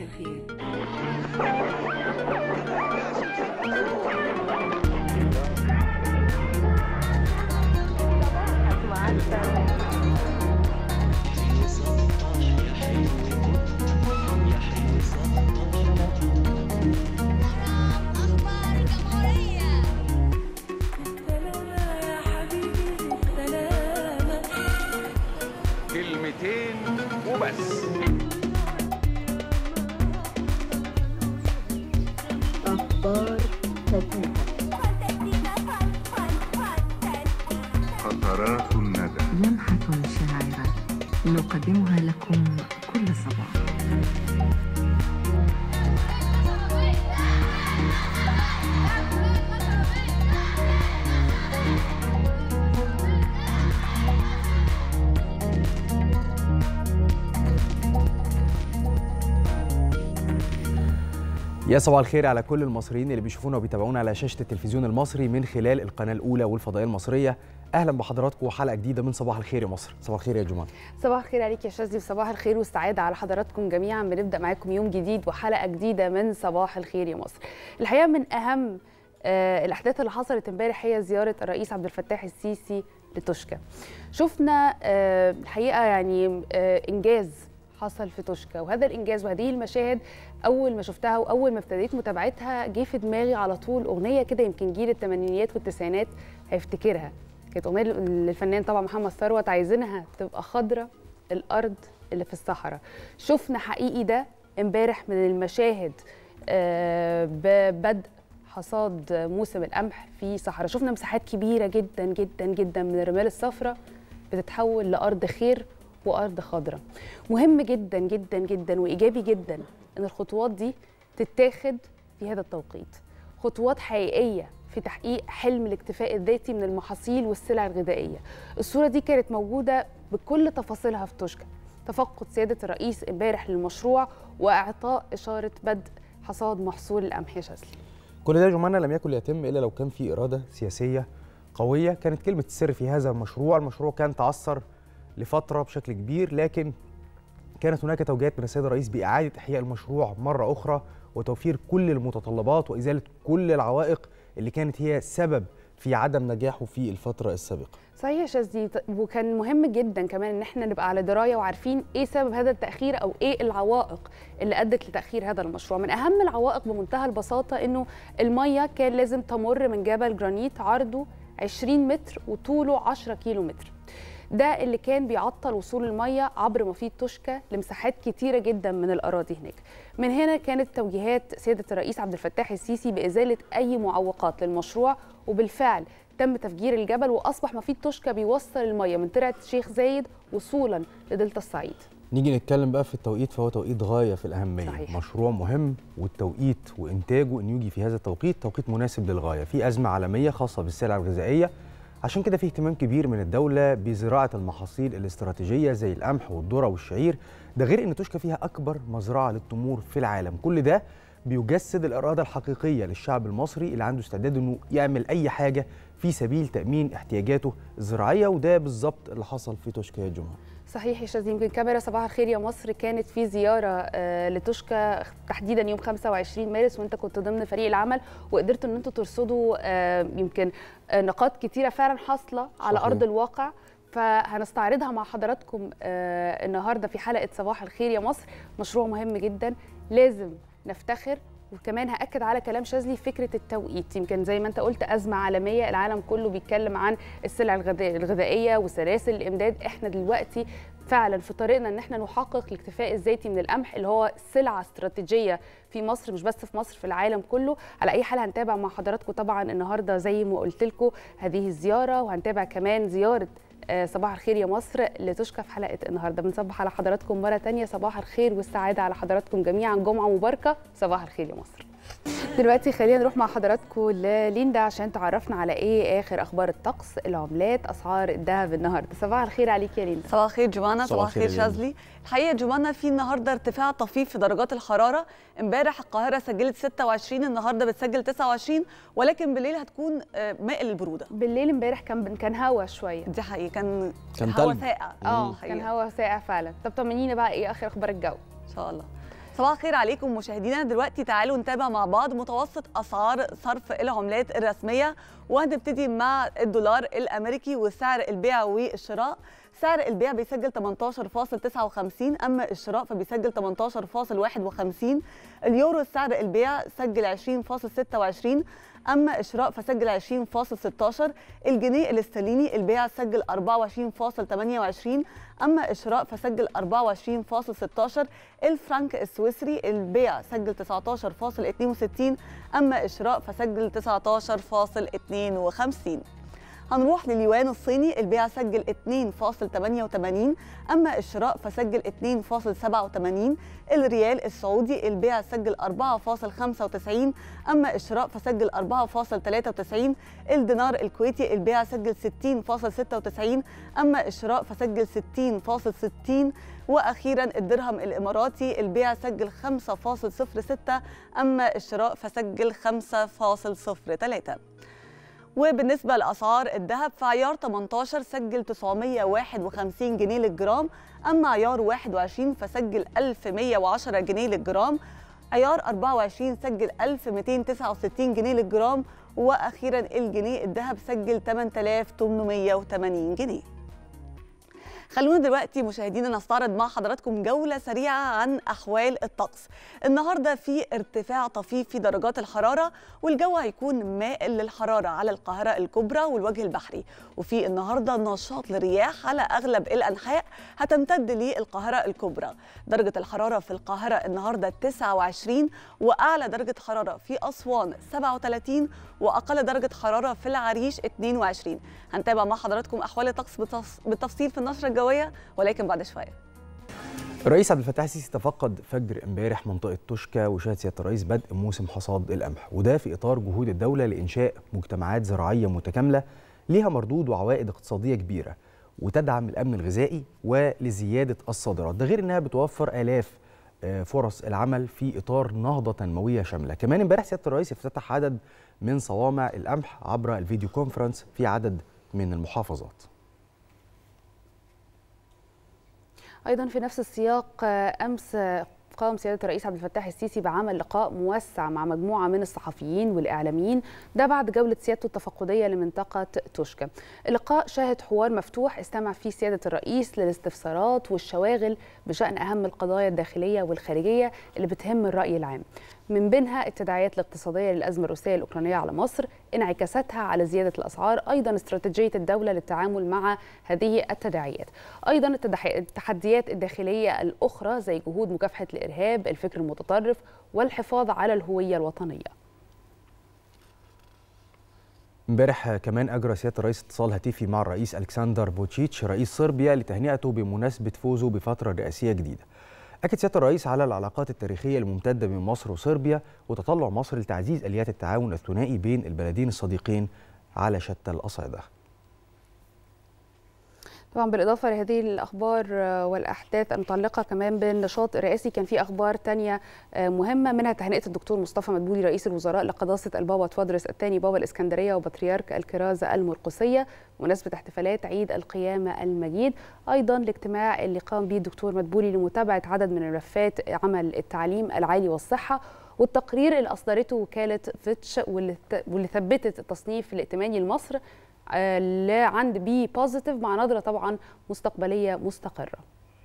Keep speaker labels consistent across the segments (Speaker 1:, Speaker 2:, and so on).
Speaker 1: الخير
Speaker 2: أخبار الجمهورية
Speaker 3: كلمتين وبس
Speaker 4: أخبار فتاة
Speaker 5: قطرات الندى
Speaker 1: لمحة شاعرة نقدمها لكم كل صباح
Speaker 6: يا صباح الخير على كل المصريين اللي بيشوفونا وبيتابعونا على شاشة التلفزيون المصري من خلال القناة الأولى والفضائية المصرية أهلا بحضراتكم وحلقة جديدة من صباح الخير يا مصر صباح الخير يا جمال
Speaker 7: صباح الخير عليك يا شاذلي وصباح الخير والسعادة على حضراتكم جميعا بنبدأ معاكم يوم جديد وحلقة جديدة من صباح الخير يا مصر الحقيقة من أهم آه الأحداث اللي حصلت امبارح هي زيارة الرئيس عبد الفتاح السيسي لتوشكا شفنا آه الحقيقة يعني آه إنجاز حصل في توشكا وهذا الانجاز وهذه المشاهد اول ما شفتها واول ما ابتديت متابعتها جه في دماغي على طول اغنيه كده يمكن جيل الثمانينيات والتسعينات هيفتكرها كانت اغنيه للفنان طبعا محمد ثروت عايزينها تبقى خضره الارض اللي في الصحراء شفنا حقيقي ده امبارح من المشاهد آه، ببدء حصاد موسم القمح في صحراء شفنا مساحات كبيره جدا جدا جدا من الرمال الصفراء بتتحول لارض خير وارض خضراء مهم جدا جدا جدا وايجابي جدا ان الخطوات دي تتاخد في هذا التوقيت خطوات حقيقيه في تحقيق حلم الاكتفاء الذاتي من المحاصيل والسلع الغذائيه الصوره دي كانت موجوده بكل تفاصيلها في توشكا تفقد سياده الرئيس امبارح للمشروع واعطاء اشاره بدء حصاد محصول القمح يا شاذلي
Speaker 6: كل ده يا جمانة لم يكن ليتم إلا لو كان في إرادة سياسية قوية كانت كلمة السر في هذا المشروع المشروع كان تعثر لفترة بشكل كبير لكن كانت هناك توجيهات من السيد الرئيس بإعادة إحياء المشروع مرة أخرى وتوفير كل المتطلبات وإزالة كل العوائق اللي كانت هي سبب في عدم نجاحه في الفترة السابقة
Speaker 7: صحيح يا شاذلي ط- وكان مهم جدا كمان ان احنا نبقى على درايه وعارفين ايه سبب هذا التاخير او ايه العوائق اللي ادت لتاخير هذا المشروع من اهم العوائق بمنتهى البساطه انه الميه كان لازم تمر من جبل جرانيت عرضه 20 متر وطوله 10 كيلو متر ده اللي كان بيعطل وصول الميه عبر مفيد توشكا لمساحات كتيره جدا من الاراضي هناك من هنا كانت توجيهات سياده الرئيس عبد الفتاح السيسي بازاله اي معوقات للمشروع وبالفعل تم تفجير الجبل واصبح مفيد توشكا بيوصل الميه من ترعه الشيخ زايد وصولا لدلتا الصعيد
Speaker 6: نيجي نتكلم بقى في التوقيت فهو توقيت غاية في الأهمية
Speaker 7: صحيح.
Speaker 6: مشروع مهم والتوقيت وإنتاجه إنه يجي في هذا التوقيت توقيت مناسب للغاية في أزمة عالمية خاصة بالسلع الغذائية عشان كده في اهتمام كبير من الدولة بزراعة المحاصيل الاستراتيجية زي القمح والذرة والشعير ده غير إن توشكا فيها أكبر مزرعة للتمور في العالم كل ده بيجسد الإرادة الحقيقية للشعب المصري اللي عنده استعداد إنه يعمل أي حاجة في سبيل تأمين احتياجاته الزراعية وده بالظبط اللي حصل في توشكا يا جماعة
Speaker 7: صحيح يا شاذلي يمكن كاميرا صباح الخير يا مصر كانت في زياره آه، لتوشكا تحديدا يوم 25 مارس وانت كنت ضمن فريق العمل وقدرتوا ان انتوا ترصدوا آه، يمكن آه، نقاط كتيره فعلا حاصله على
Speaker 6: صحيح.
Speaker 7: ارض الواقع فهنستعرضها مع حضراتكم آه، النهارده في حلقه صباح الخير يا مصر مشروع مهم جدا لازم نفتخر وكمان هاكد على كلام شاذلي فكره التوقيت يمكن زي ما انت قلت ازمه عالميه العالم كله بيتكلم عن السلع الغذا- الغذائيه وسلاسل الامداد احنا دلوقتي فعلا في طريقنا ان احنا نحقق الاكتفاء الذاتي من القمح اللي هو سلعه استراتيجيه في مصر مش بس في مصر في العالم كله على اي حال هنتابع مع حضراتكم طبعا النهارده زي ما قلت لكم هذه الزياره وهنتابع كمان زياره آه، صباح الخير يا مصر لتشكى في حلقه النهارده بنصبح على حضراتكم مره تانية صباح الخير والسعاده على حضراتكم جميعا جمعه مباركه صباح الخير يا مصر دلوقتي خلينا نروح مع حضراتكم لليندا عشان تعرفنا على ايه اخر اخبار الطقس العملات اسعار الذهب النهارده صباح الخير عليك يا ليندا
Speaker 8: صباح الخير جوانا
Speaker 6: صباح
Speaker 8: صباح
Speaker 6: الخير
Speaker 8: الخير
Speaker 6: يا ليلى.
Speaker 8: شاذلي الحقيقه جوانا في النهارده ارتفاع طفيف في درجات الحراره امبارح القاهره سجلت 26 النهارده بتسجل 29 ولكن بالليل هتكون آه، مائل البروده
Speaker 7: بالليل امبارح كان كان هوا شويه
Speaker 8: دي حقيقي كان
Speaker 6: كان
Speaker 8: هوا
Speaker 6: تلج.
Speaker 8: ساقع
Speaker 7: اه
Speaker 8: حقيقة.
Speaker 7: كان هوا ساقع فعلا طب طمنينا بقى ايه اخر اخبار الجو
Speaker 8: ان شاء الله صباح الخير عليكم مشاهدينا دلوقتي تعالوا نتابع مع بعض متوسط اسعار صرف العملات الرسميه وهنبتدي مع الدولار الامريكي وسعر البيع والشراء سعر البيع بيسجل 18.59 اما الشراء فبيسجل 18.51 اليورو سعر البيع سجل 20.26 اما الشراء فسجل 20.16 الجنيه الاسترليني البيع سجل 24.28 اما الشراء فسجل 24.16 الفرنك السويسري البيع سجل 19.62 اما الشراء فسجل 19.52 هنروح لليوان الصيني البيع سجل 2.88 اما الشراء فسجل 2.87 الريال السعودي البيع سجل 4.95 اما الشراء فسجل 4.93 الدينار الكويتي البيع سجل 60.96 اما الشراء فسجل 60.60 واخيرا الدرهم الاماراتي البيع سجل 5.06 اما الشراء فسجل 5.03 وبالنسبة لأسعار الذهب فعيار 18 سجل 951 جنيه للجرام أما عيار 21 فسجل 1110 جنيه للجرام عيار 24 سجل 1269 جنيه للجرام وأخيرا الجنيه الذهب سجل 8880 جنيه خلونا دلوقتي مشاهدينا نستعرض مع حضراتكم جولة سريعة عن أحوال الطقس النهاردة في ارتفاع طفيف في درجات الحرارة والجو هيكون مائل للحرارة على القاهرة الكبرى والوجه البحري وفي النهاردة نشاط للرياح على أغلب الأنحاء هتمتد للقاهرة الكبرى درجة الحرارة في القاهرة النهاردة 29 وأعلى درجة حرارة في أسوان 37 وأقل درجة حرارة في العريش 22 هنتابع مع حضراتكم أحوال الطقس بالتفصيل في النشرة الجوية ولكن بعد شوية
Speaker 6: الرئيس عبد الفتاح السيسي تفقد فجر امبارح منطقه توشكا وشهد سياده الرئيس بدء موسم حصاد القمح وده في اطار جهود الدوله لانشاء مجتمعات زراعيه متكامله ليها مردود وعوائد اقتصاديه كبيره وتدعم الامن الغذائي ولزياده الصادرات ده غير انها بتوفر الاف فرص العمل في اطار نهضه تنمويه شامله كمان امبارح سياده الرئيس افتتح عدد من صوامع القمح عبر الفيديو كونفرنس في عدد من المحافظات
Speaker 7: ايضا في نفس السياق امس قام سياده الرئيس عبد الفتاح السيسي بعمل لقاء موسع مع مجموعه من الصحفيين والاعلاميين ده بعد جوله سيادته التفقديه لمنطقه توشكا. اللقاء شاهد حوار مفتوح استمع فيه سياده الرئيس للاستفسارات والشواغل بشان اهم القضايا الداخليه والخارجيه اللي بتهم الراي العام. من بينها التداعيات الاقتصاديه للازمه الروسيه الاوكرانيه على مصر، انعكاساتها على زياده الاسعار، ايضا استراتيجيه الدوله للتعامل مع هذه التداعيات. ايضا التحديات الداخليه الاخرى زي جهود مكافحه الارهاب، الفكر المتطرف والحفاظ على الهويه الوطنيه.
Speaker 6: امبارح كمان اجرى سياده الرئيس اتصال هاتفي مع الرئيس الكسندر فوتشيتش رئيس صربيا لتهنئته بمناسبه فوزه بفتره رئاسيه جديده. أكد سيادة الرئيس على العلاقات التاريخية الممتدة بين مصر وصربيا وتطلع مصر لتعزيز آليات التعاون الثنائي بين البلدين الصديقين على شتى الأصعدة.
Speaker 7: طبعا بالاضافه لهذه الاخبار والاحداث المتعلقه كمان بالنشاط الرئاسي كان في اخبار تانية مهمه منها تهنئه الدكتور مصطفى مدبولي رئيس الوزراء لقداسه البابا توادرس الثاني بابا الاسكندريه وبطريرك الكرازه المرقسيه بمناسبه احتفالات عيد القيامه المجيد ايضا الاجتماع اللي قام به الدكتور مدبولي لمتابعه عدد من ملفات عمل التعليم العالي والصحه والتقرير اللي اصدرته وكاله فيتش واللي ثبتت التصنيف الائتماني لمصر عند بي بوزيتيف مع نظره طبعا مستقبليه مستقره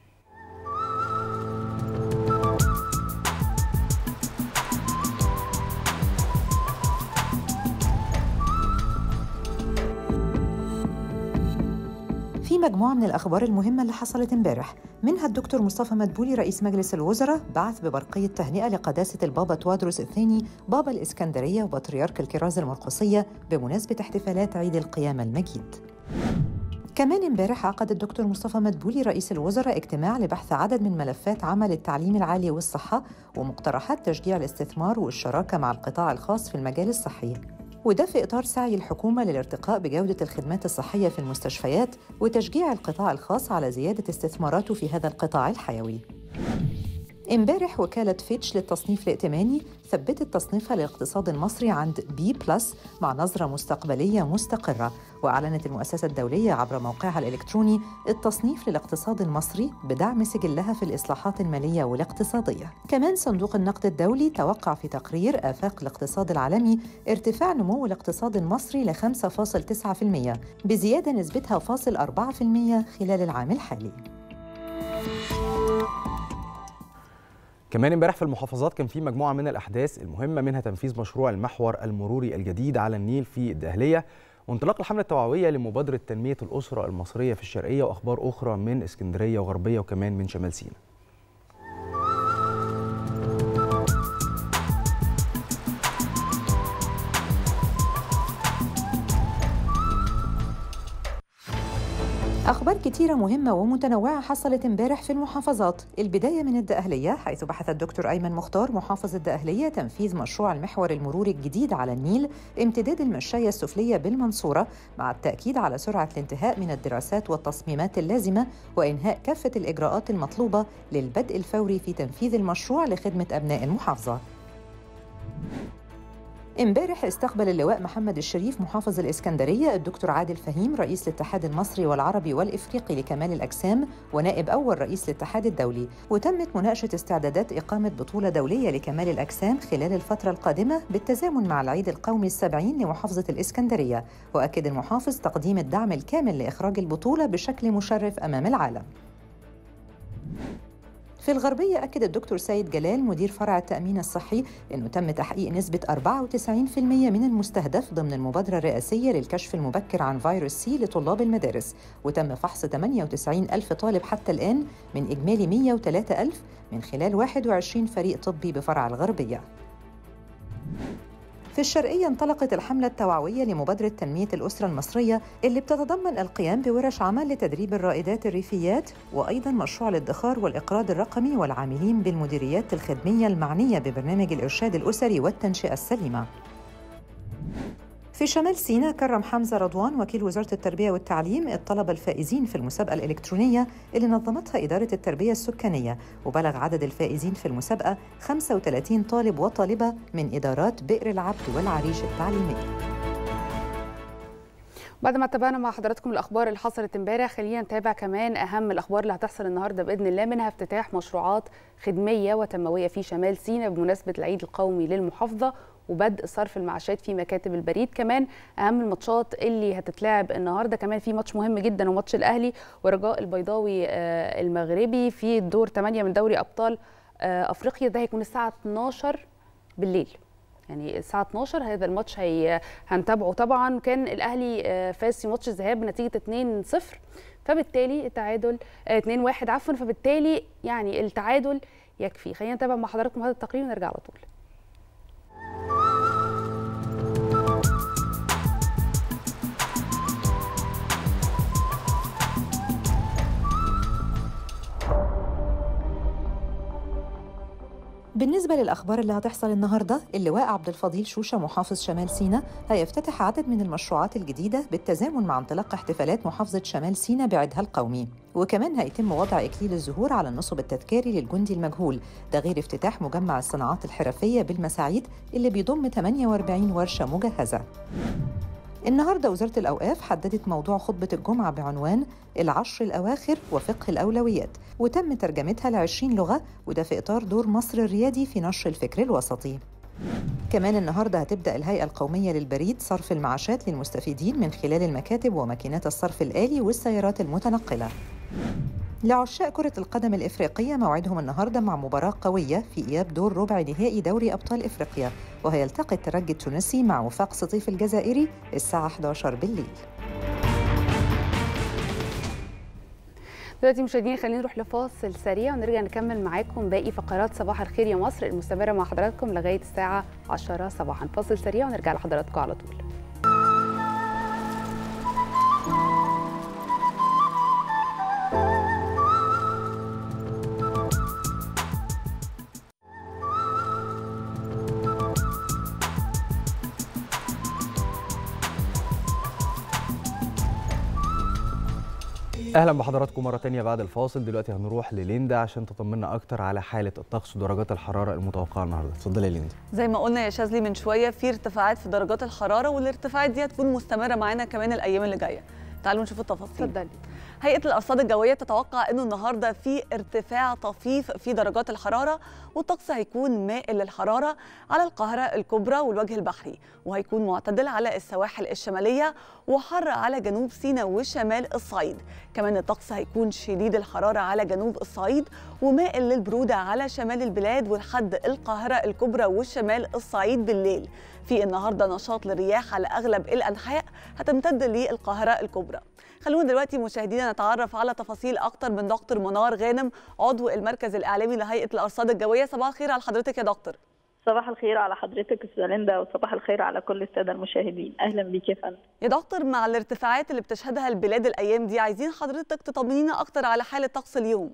Speaker 2: في مجموعة من الأخبار المهمة اللي حصلت امبارح منها الدكتور مصطفى مدبولي رئيس مجلس الوزراء بعث ببرقية تهنئة لقداسة البابا توادرس الثاني بابا الإسكندرية وبطريرك الكرازة المرقسية بمناسبة احتفالات عيد القيامة المجيد كمان امبارح عقد الدكتور مصطفى مدبولي رئيس الوزراء اجتماع لبحث عدد من ملفات عمل التعليم العالي والصحة ومقترحات تشجيع الاستثمار والشراكة مع القطاع الخاص في المجال الصحي وده في إطار سعي الحكومة للارتقاء بجودة الخدمات الصحية في المستشفيات وتشجيع القطاع الخاص على زيادة استثماراته في هذا القطاع الحيوي. امبارح وكالة فيتش للتصنيف الائتماني ثبتت تصنيفها للاقتصاد المصري عند بي بلس مع نظرة مستقبلية مستقرة وأعلنت المؤسسة الدولية عبر موقعها الإلكتروني التصنيف للاقتصاد المصري بدعم سجلها في الإصلاحات المالية والاقتصادية كمان صندوق النقد الدولي توقع في تقرير آفاق الاقتصاد العالمي ارتفاع نمو الاقتصاد المصري ل 5.9% بزيادة نسبتها فاصل 4% خلال العام الحالي
Speaker 6: كمان امبارح في المحافظات كان في مجموعه من الاحداث المهمه منها تنفيذ مشروع المحور المروري الجديد على النيل في الدهليه وانطلاق الحمله التوعويه لمبادره تنميه الاسره المصريه في الشرقيه واخبار اخرى من اسكندريه وغربيه وكمان من شمال سيناء
Speaker 2: أخبار كتيرة مهمة ومتنوعة حصلت امبارح في المحافظات البداية من الدقهلية حيث بحث الدكتور أيمن مختار محافظ الدقهلية تنفيذ مشروع المحور المروري الجديد على النيل امتداد المشاية السفلية بالمنصورة مع التأكيد على سرعة الانتهاء من الدراسات والتصميمات اللازمة وإنهاء كافة الإجراءات المطلوبة للبدء الفوري في تنفيذ المشروع لخدمة أبناء المحافظة امبارح استقبل اللواء محمد الشريف محافظ الإسكندرية الدكتور عادل فهيم رئيس الاتحاد المصري والعربي والإفريقي لكمال الأجسام ونائب أول رئيس الاتحاد الدولي وتمت مناقشة استعدادات إقامة بطولة دولية لكمال الأجسام خلال الفترة القادمة بالتزامن مع العيد القومي السبعين لمحافظة الإسكندرية وأكد المحافظ تقديم الدعم الكامل لإخراج البطولة بشكل مشرف أمام العالم في الغربية أكد الدكتور سيد جلال مدير فرع التأمين الصحي أنه تم تحقيق نسبة 94% من المستهدف ضمن المبادرة الرئاسية للكشف المبكر عن فيروس سي لطلاب المدارس وتم فحص 98 ألف طالب حتى الآن من إجمالي 103 ألف من خلال 21 فريق طبي بفرع الغربية في الشرقية انطلقت الحملة التوعوية لمبادرة تنمية الأسرة المصرية اللي بتتضمن القيام بورش عمل لتدريب الرائدات الريفيات وأيضا مشروع الادخار والإقراض الرقمي والعاملين بالمديريات الخدمية المعنية ببرنامج الإرشاد الأسري والتنشئة السليمة في شمال سيناء كرم حمزة رضوان وكيل وزارة التربية والتعليم الطلبة الفائزين في المسابقة الإلكترونية اللي نظمتها إدارة التربية السكانية وبلغ عدد الفائزين في المسابقة 35 طالب وطالبة من إدارات بئر العبد والعريش التعليمية
Speaker 7: بعد ما اتبعنا مع حضراتكم الاخبار اللي حصلت امبارح خلينا نتابع كمان اهم الاخبار اللي هتحصل النهارده باذن الله منها افتتاح مشروعات خدميه وتنمويه في شمال سيناء بمناسبه العيد القومي للمحافظه وبدء صرف المعاشات في مكاتب البريد كمان اهم الماتشات اللي هتتلعب النهارده كمان في ماتش مهم جدا وماتش الاهلي ورجاء البيضاوي المغربي في الدور 8 من دوري ابطال افريقيا ده هيكون الساعه 12 بالليل يعني الساعه 12 هذا الماتش هي هنتابعه طبعا كان الاهلي فاز في ماتش الذهاب بنتيجه 2-0 فبالتالي التعادل 2-1 عفوا فبالتالي يعني التعادل يكفي خلينا نتابع مع حضراتكم هذا التقرير ونرجع على طول
Speaker 2: بالنسبة للأخبار اللي هتحصل النهاردة اللواء عبد الفضيل شوشة محافظ شمال سيناء هيفتتح عدد من المشروعات الجديدة بالتزامن مع انطلاق احتفالات محافظة شمال سيناء بعيدها القومي وكمان هيتم وضع إكليل الزهور على النصب التذكاري للجندي المجهول ده غير افتتاح مجمع الصناعات الحرفية بالمساعيد اللي بيضم 48 ورشة مجهزة النهاردة وزارة الأوقاف حددت موضوع خطبة الجمعة بعنوان العشر الأواخر وفقه الأولويات وتم ترجمتها لعشرين لغة وده في إطار دور مصر الريادي في نشر الفكر الوسطي كمان النهاردة هتبدأ الهيئة القومية للبريد صرف المعاشات للمستفيدين من خلال المكاتب وماكينات الصرف الآلي والسيارات المتنقلة لعشاق كرة القدم الإفريقية موعدهم النهاردة مع مباراة قوية في إياب دور ربع نهائي دوري أبطال إفريقيا وهيلتقي الترجي التونسي مع وفاق سطيف الجزائري الساعة 11 بالليل
Speaker 7: دلوقتي مشاهدينا خلينا نروح لفاصل سريع ونرجع نكمل معاكم باقي فقرات صباح الخير يا مصر المستمرة مع حضراتكم لغاية الساعة 10 صباحا فاصل سريع ونرجع لحضراتكم على طول
Speaker 6: اهلا بحضراتكم مره تانية بعد الفاصل دلوقتي هنروح لليندا عشان تطمنا اكتر على حاله الطقس ودرجات الحراره المتوقعه النهارده اتفضلي يا ليندا
Speaker 8: زي ما قلنا يا شاذلي من شويه في ارتفاعات في درجات الحراره والارتفاعات دي هتكون مستمره معانا كمان الايام اللي جايه تعالوا نشوف التفاصيل
Speaker 7: اتفضلي
Speaker 8: هيئه الارصاد الجويه تتوقع انه النهارده في ارتفاع طفيف في درجات الحراره والطقس هيكون مائل للحراره على القاهره الكبرى والوجه البحري وهيكون معتدل على السواحل الشماليه وحر على جنوب سيناء وشمال الصعيد كمان الطقس هيكون شديد الحراره على جنوب الصعيد ومائل للبروده على شمال البلاد ولحد القاهره الكبرى وشمال الصعيد بالليل في النهارده نشاط للرياح على اغلب الانحاء هتمتد للقاهره الكبرى خلونا دلوقتي مشاهدينا نتعرف على تفاصيل اكتر من دكتور منار غانم عضو المركز الاعلامي لهيئه الارصاد الجويه صباح الخير على حضرتك يا دكتور
Speaker 5: صباح الخير على حضرتك استاذه ليندا وصباح الخير على كل الساده المشاهدين اهلا بيك يا فندم
Speaker 8: يا دكتور مع الارتفاعات اللي بتشهدها البلاد الايام دي عايزين حضرتك تطمنينا اكتر على حاله طقس اليوم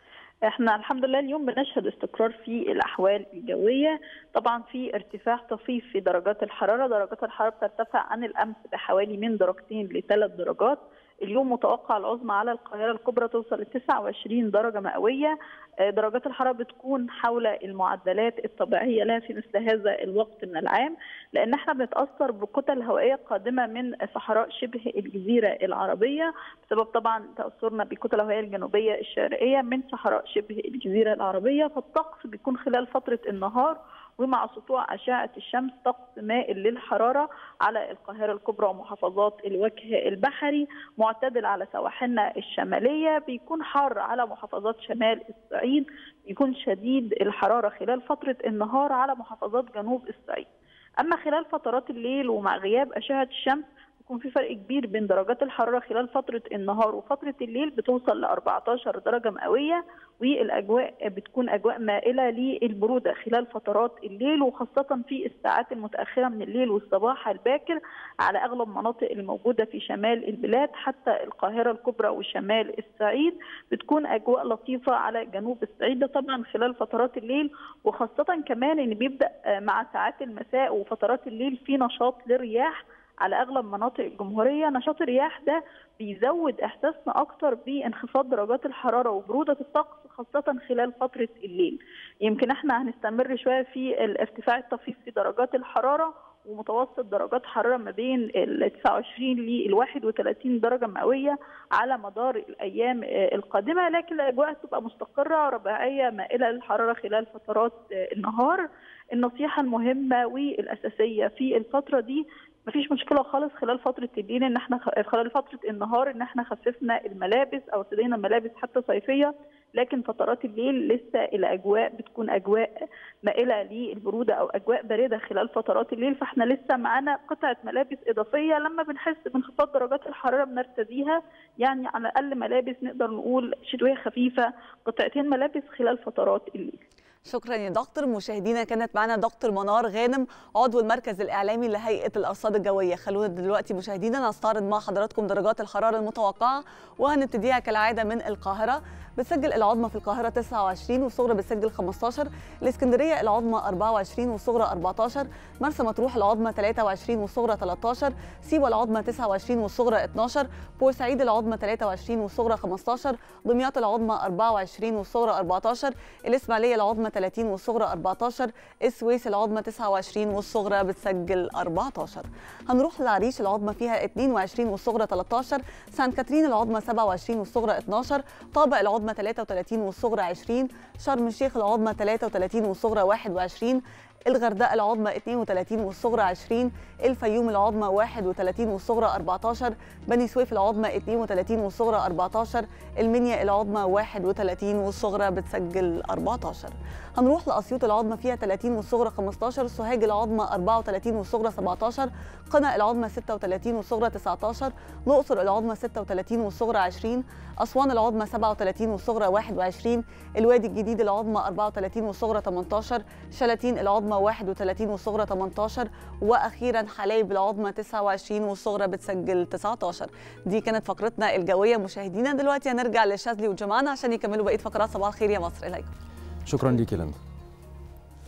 Speaker 5: احنا الحمد لله اليوم بنشهد استقرار في الاحوال الجويه طبعا في ارتفاع طفيف في درجات الحراره درجات الحراره بترتفع عن الامس بحوالي من درجتين لثلاث درجات اليوم متوقع العظمى على القاهره الكبرى توصل ل 29 درجه مئويه درجات الحراره بتكون حول المعدلات الطبيعيه لها في مثل هذا الوقت من العام لان احنا بنتاثر بكتل هوائيه قادمه من صحراء شبه الجزيره العربيه بسبب طبعا تاثرنا بالكتل الهوائيه الجنوبيه الشرقيه من صحراء شبه الجزيره العربيه فالطقس بيكون خلال فتره النهار ومع سطوع أشعة الشمس طقس مائل للحرارة على القاهرة الكبرى ومحافظات الوجه البحري معتدل على سواحلنا الشمالية بيكون حار على محافظات شمال الصعيد بيكون شديد الحرارة خلال فترة النهار على محافظات جنوب الصعيد أما خلال فترات الليل ومع غياب أشعة الشمس بيكون في فرق كبير بين درجات الحرارة خلال فترة النهار وفترة الليل بتوصل ل 14 درجة مئوية والاجواء بتكون اجواء مائله للبروده خلال فترات الليل وخاصه في الساعات المتاخره من الليل والصباح الباكر على اغلب مناطق الموجوده في شمال البلاد حتى القاهره الكبرى وشمال الصعيد بتكون اجواء لطيفه على جنوب الصعيد ده طبعا خلال فترات الليل وخاصه كمان ان بيبدا مع ساعات المساء وفترات الليل في نشاط للرياح على اغلب مناطق الجمهوريه نشاط الرياح ده بيزود احساسنا اكتر بانخفاض درجات الحراره وبروده الطقس خاصه خلال فتره الليل يمكن احنا هنستمر شويه في الارتفاع الطفيف في درجات الحراره ومتوسط درجات حراره ما بين ال 29 ل 31 درجه مئويه على مدار الايام القادمه لكن الاجواء تبقى مستقره رباعيه مائله للحراره خلال فترات النهار النصيحه المهمه والاساسيه في الفتره دي مفيش مشكله خالص خلال فتره الليل ان احنا خلال فتره النهار ان احنا خففنا الملابس او ارتدينا ملابس حتى صيفيه لكن فترات الليل لسه الاجواء بتكون اجواء مائله للبروده او اجواء بارده خلال فترات الليل فاحنا لسه معانا قطعه ملابس اضافيه لما بنحس بانخفاض درجات الحراره بنرتديها يعني على الاقل ملابس نقدر نقول شتويه خفيفه قطعتين ملابس خلال فترات الليل
Speaker 8: شكرا يا دكتور مشاهدينا كانت معنا دكتور منار غانم عضو المركز الاعلامي لهيئه الارصاد الجويه خلونا دلوقتي مشاهدينا نستعرض مع حضراتكم درجات الحراره المتوقعه وهنبتديها كالعاده من القاهره بتسجل العظمى في القاهره 29 والصغرى بتسجل 15 الاسكندريه العظمى 24 والصغرى 14 مرسى مطروح العظمى 23 والصغرى 13 سيوه العظمى 29 والصغرى 12 بورسعيد العظمى 23 والصغرى 15 دمياط العظمى 24 والصغرى 14 الاسماعيليه العظمى 30 والصغرى 14 السويس العظمى 29 والصغرى بتسجل 14 هنروح للعريش العظمى فيها 22 والصغرى 13 سانت كاترين العظمى 27 والصغرى 12 طابق العظمى 33 والصغرى 20 شرم الشيخ العظمى 33 والصغرى 21 الغردقه العظمى 32 والصغرى 20 الفيوم العظمى 31 والصغرى 14 بني سويف العظمى 32 والصغرى 14 المنيا العظمى 31 والصغرى بتسجل 14 هنروح لاسيوط العظمى فيها 30 والصغرى 15 سوهاج العظمى 34 والصغرى 17 قنا العظمى 36 والصغرى 19 الاقصر العظمى 36 والصغرى 20 اسوان العظمى 37 والصغرى 21 الوادي الجديد العظمى 34 والصغرى 18 شلاتين العظمى 31 والصغرى 18 واخيرا حلايب العظمى 29 والصغرى بتسجل 19 دي كانت فقرتنا الجويه مشاهدينا دلوقتي هنرجع لشاذلي وجمانة عشان يكملوا بقيه فقرات صباح الخير يا مصر اليكم
Speaker 6: شكرا ليك يا لندن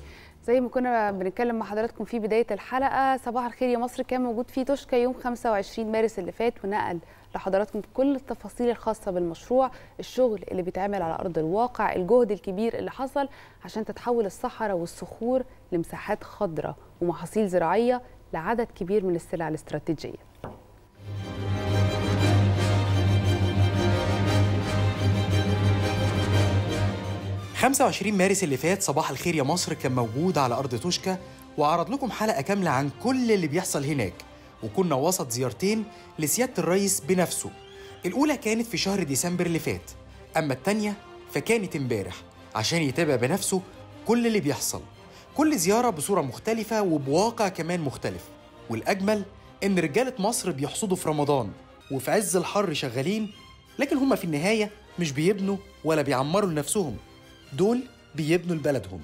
Speaker 7: زي ما كنا بنتكلم مع حضراتكم في بدايه الحلقه صباح الخير يا مصر كان موجود في توشكا يوم 25 مارس اللي فات ونقل لحضراتكم كل التفاصيل الخاصه بالمشروع الشغل اللي بيتعمل على ارض الواقع الجهد الكبير اللي حصل عشان تتحول الصحراء والصخور لمساحات خضراء ومحاصيل زراعيه لعدد كبير من السلع الاستراتيجيه
Speaker 9: 25 مارس اللي فات صباح الخير يا مصر كان موجود على أرض توشكا وعرض لكم حلقة كاملة عن كل اللي بيحصل هناك وكنا وسط زيارتين لسيادة الرئيس بنفسه الأولى كانت في شهر ديسمبر اللي فات أما التانية فكانت امبارح عشان يتابع بنفسه كل اللي بيحصل كل زيارة بصورة مختلفة وبواقع كمان مختلف والأجمل إن رجالة مصر بيحصدوا في رمضان وفي عز الحر شغالين لكن هما في النهاية مش بيبنوا ولا بيعمروا لنفسهم دول بيبنوا لبلدهم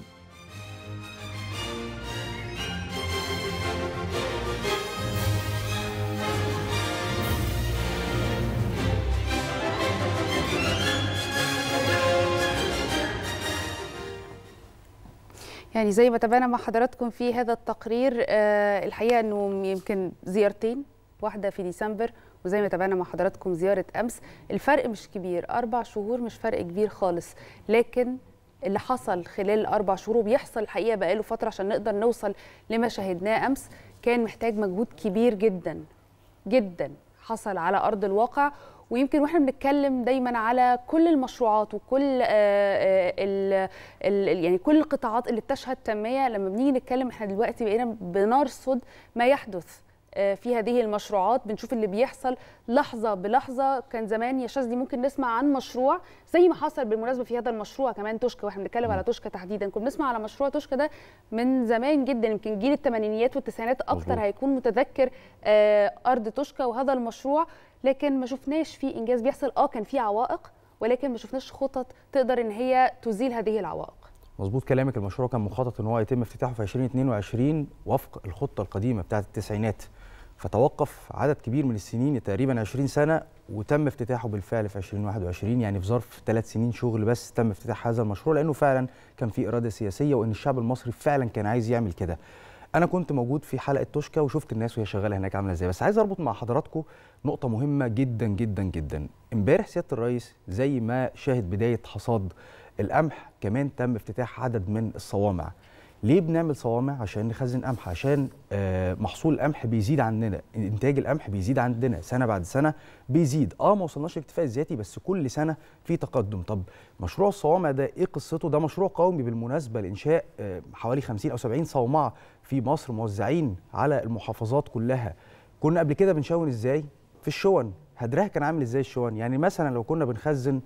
Speaker 7: يعني زي ما تابعنا مع حضراتكم في هذا التقرير آه، الحقيقه انه يمكن زيارتين واحده في ديسمبر وزي ما تابعنا مع حضراتكم زياره امس الفرق مش كبير اربع شهور مش فرق كبير خالص لكن اللي حصل خلال الاربع شهور وبيحصل الحقيقه بقاله فتره عشان نقدر نوصل لما شاهدناه امس كان محتاج مجهود كبير جدا جدا حصل على ارض الواقع ويمكن واحنا بنتكلم دايما على كل المشروعات وكل آه، آه، ال- ال- يعني كل القطاعات اللي بتشهد تنميه لما بنيجي نتكلم احنا دلوقتي بقينا بنرصد ما يحدث آه، في هذه المشروعات بنشوف اللي بيحصل لحظه بلحظه كان زمان يا شاذلي ممكن نسمع عن مشروع زي ما حصل بالمناسبه في هذا المشروع كمان توشكا واحنا بنتكلم على توشكا تحديدا كنا بنسمع على مشروع توشكا ده من زمان جدا يمكن جيل الثمانينيات والتسعينات اكتر
Speaker 6: مظبوط.
Speaker 7: هيكون متذكر آه، ارض توشكا وهذا المشروع لكن ما شفناش فيه انجاز بيحصل اه كان في عوائق ولكن ما شفناش خطط تقدر ان هي تزيل هذه العوائق
Speaker 6: مظبوط كلامك المشروع كان مخطط ان هو يتم افتتاحه في 2022 وفق الخطه القديمه بتاعه التسعينات فتوقف عدد كبير من السنين تقريبا 20 سنه وتم افتتاحه بالفعل في 2021 يعني في ظرف ثلاث سنين شغل بس تم افتتاح هذا المشروع لانه فعلا كان في اراده سياسيه وان الشعب المصري فعلا كان عايز يعمل كده انا كنت موجود في حلقه توشكا وشفت الناس وهي شغاله هناك عامله ازاي بس عايز اربط مع حضراتكم نقطه مهمه جدا جدا جدا امبارح سياده الرئيس زي ما شاهد بدايه حصاد القمح كمان تم افتتاح عدد من الصوامع ليه بنعمل صوامع عشان نخزن قمح عشان آه، محصول القمح بيزيد عندنا انتاج القمح بيزيد عندنا سنه بعد سنه بيزيد اه ما وصلناش للاكتفاء الذاتي بس كل سنه في تقدم طب مشروع الصوامع ده ايه قصته ده مشروع قومي بالمناسبه لانشاء آه، حوالي 50 او 70 صومعه في مصر موزعين على المحافظات كلها كنا قبل كده بنشون ازاي في الشون هدرها كان عامل ازاي الشون يعني مثلا لو كنا بنخزن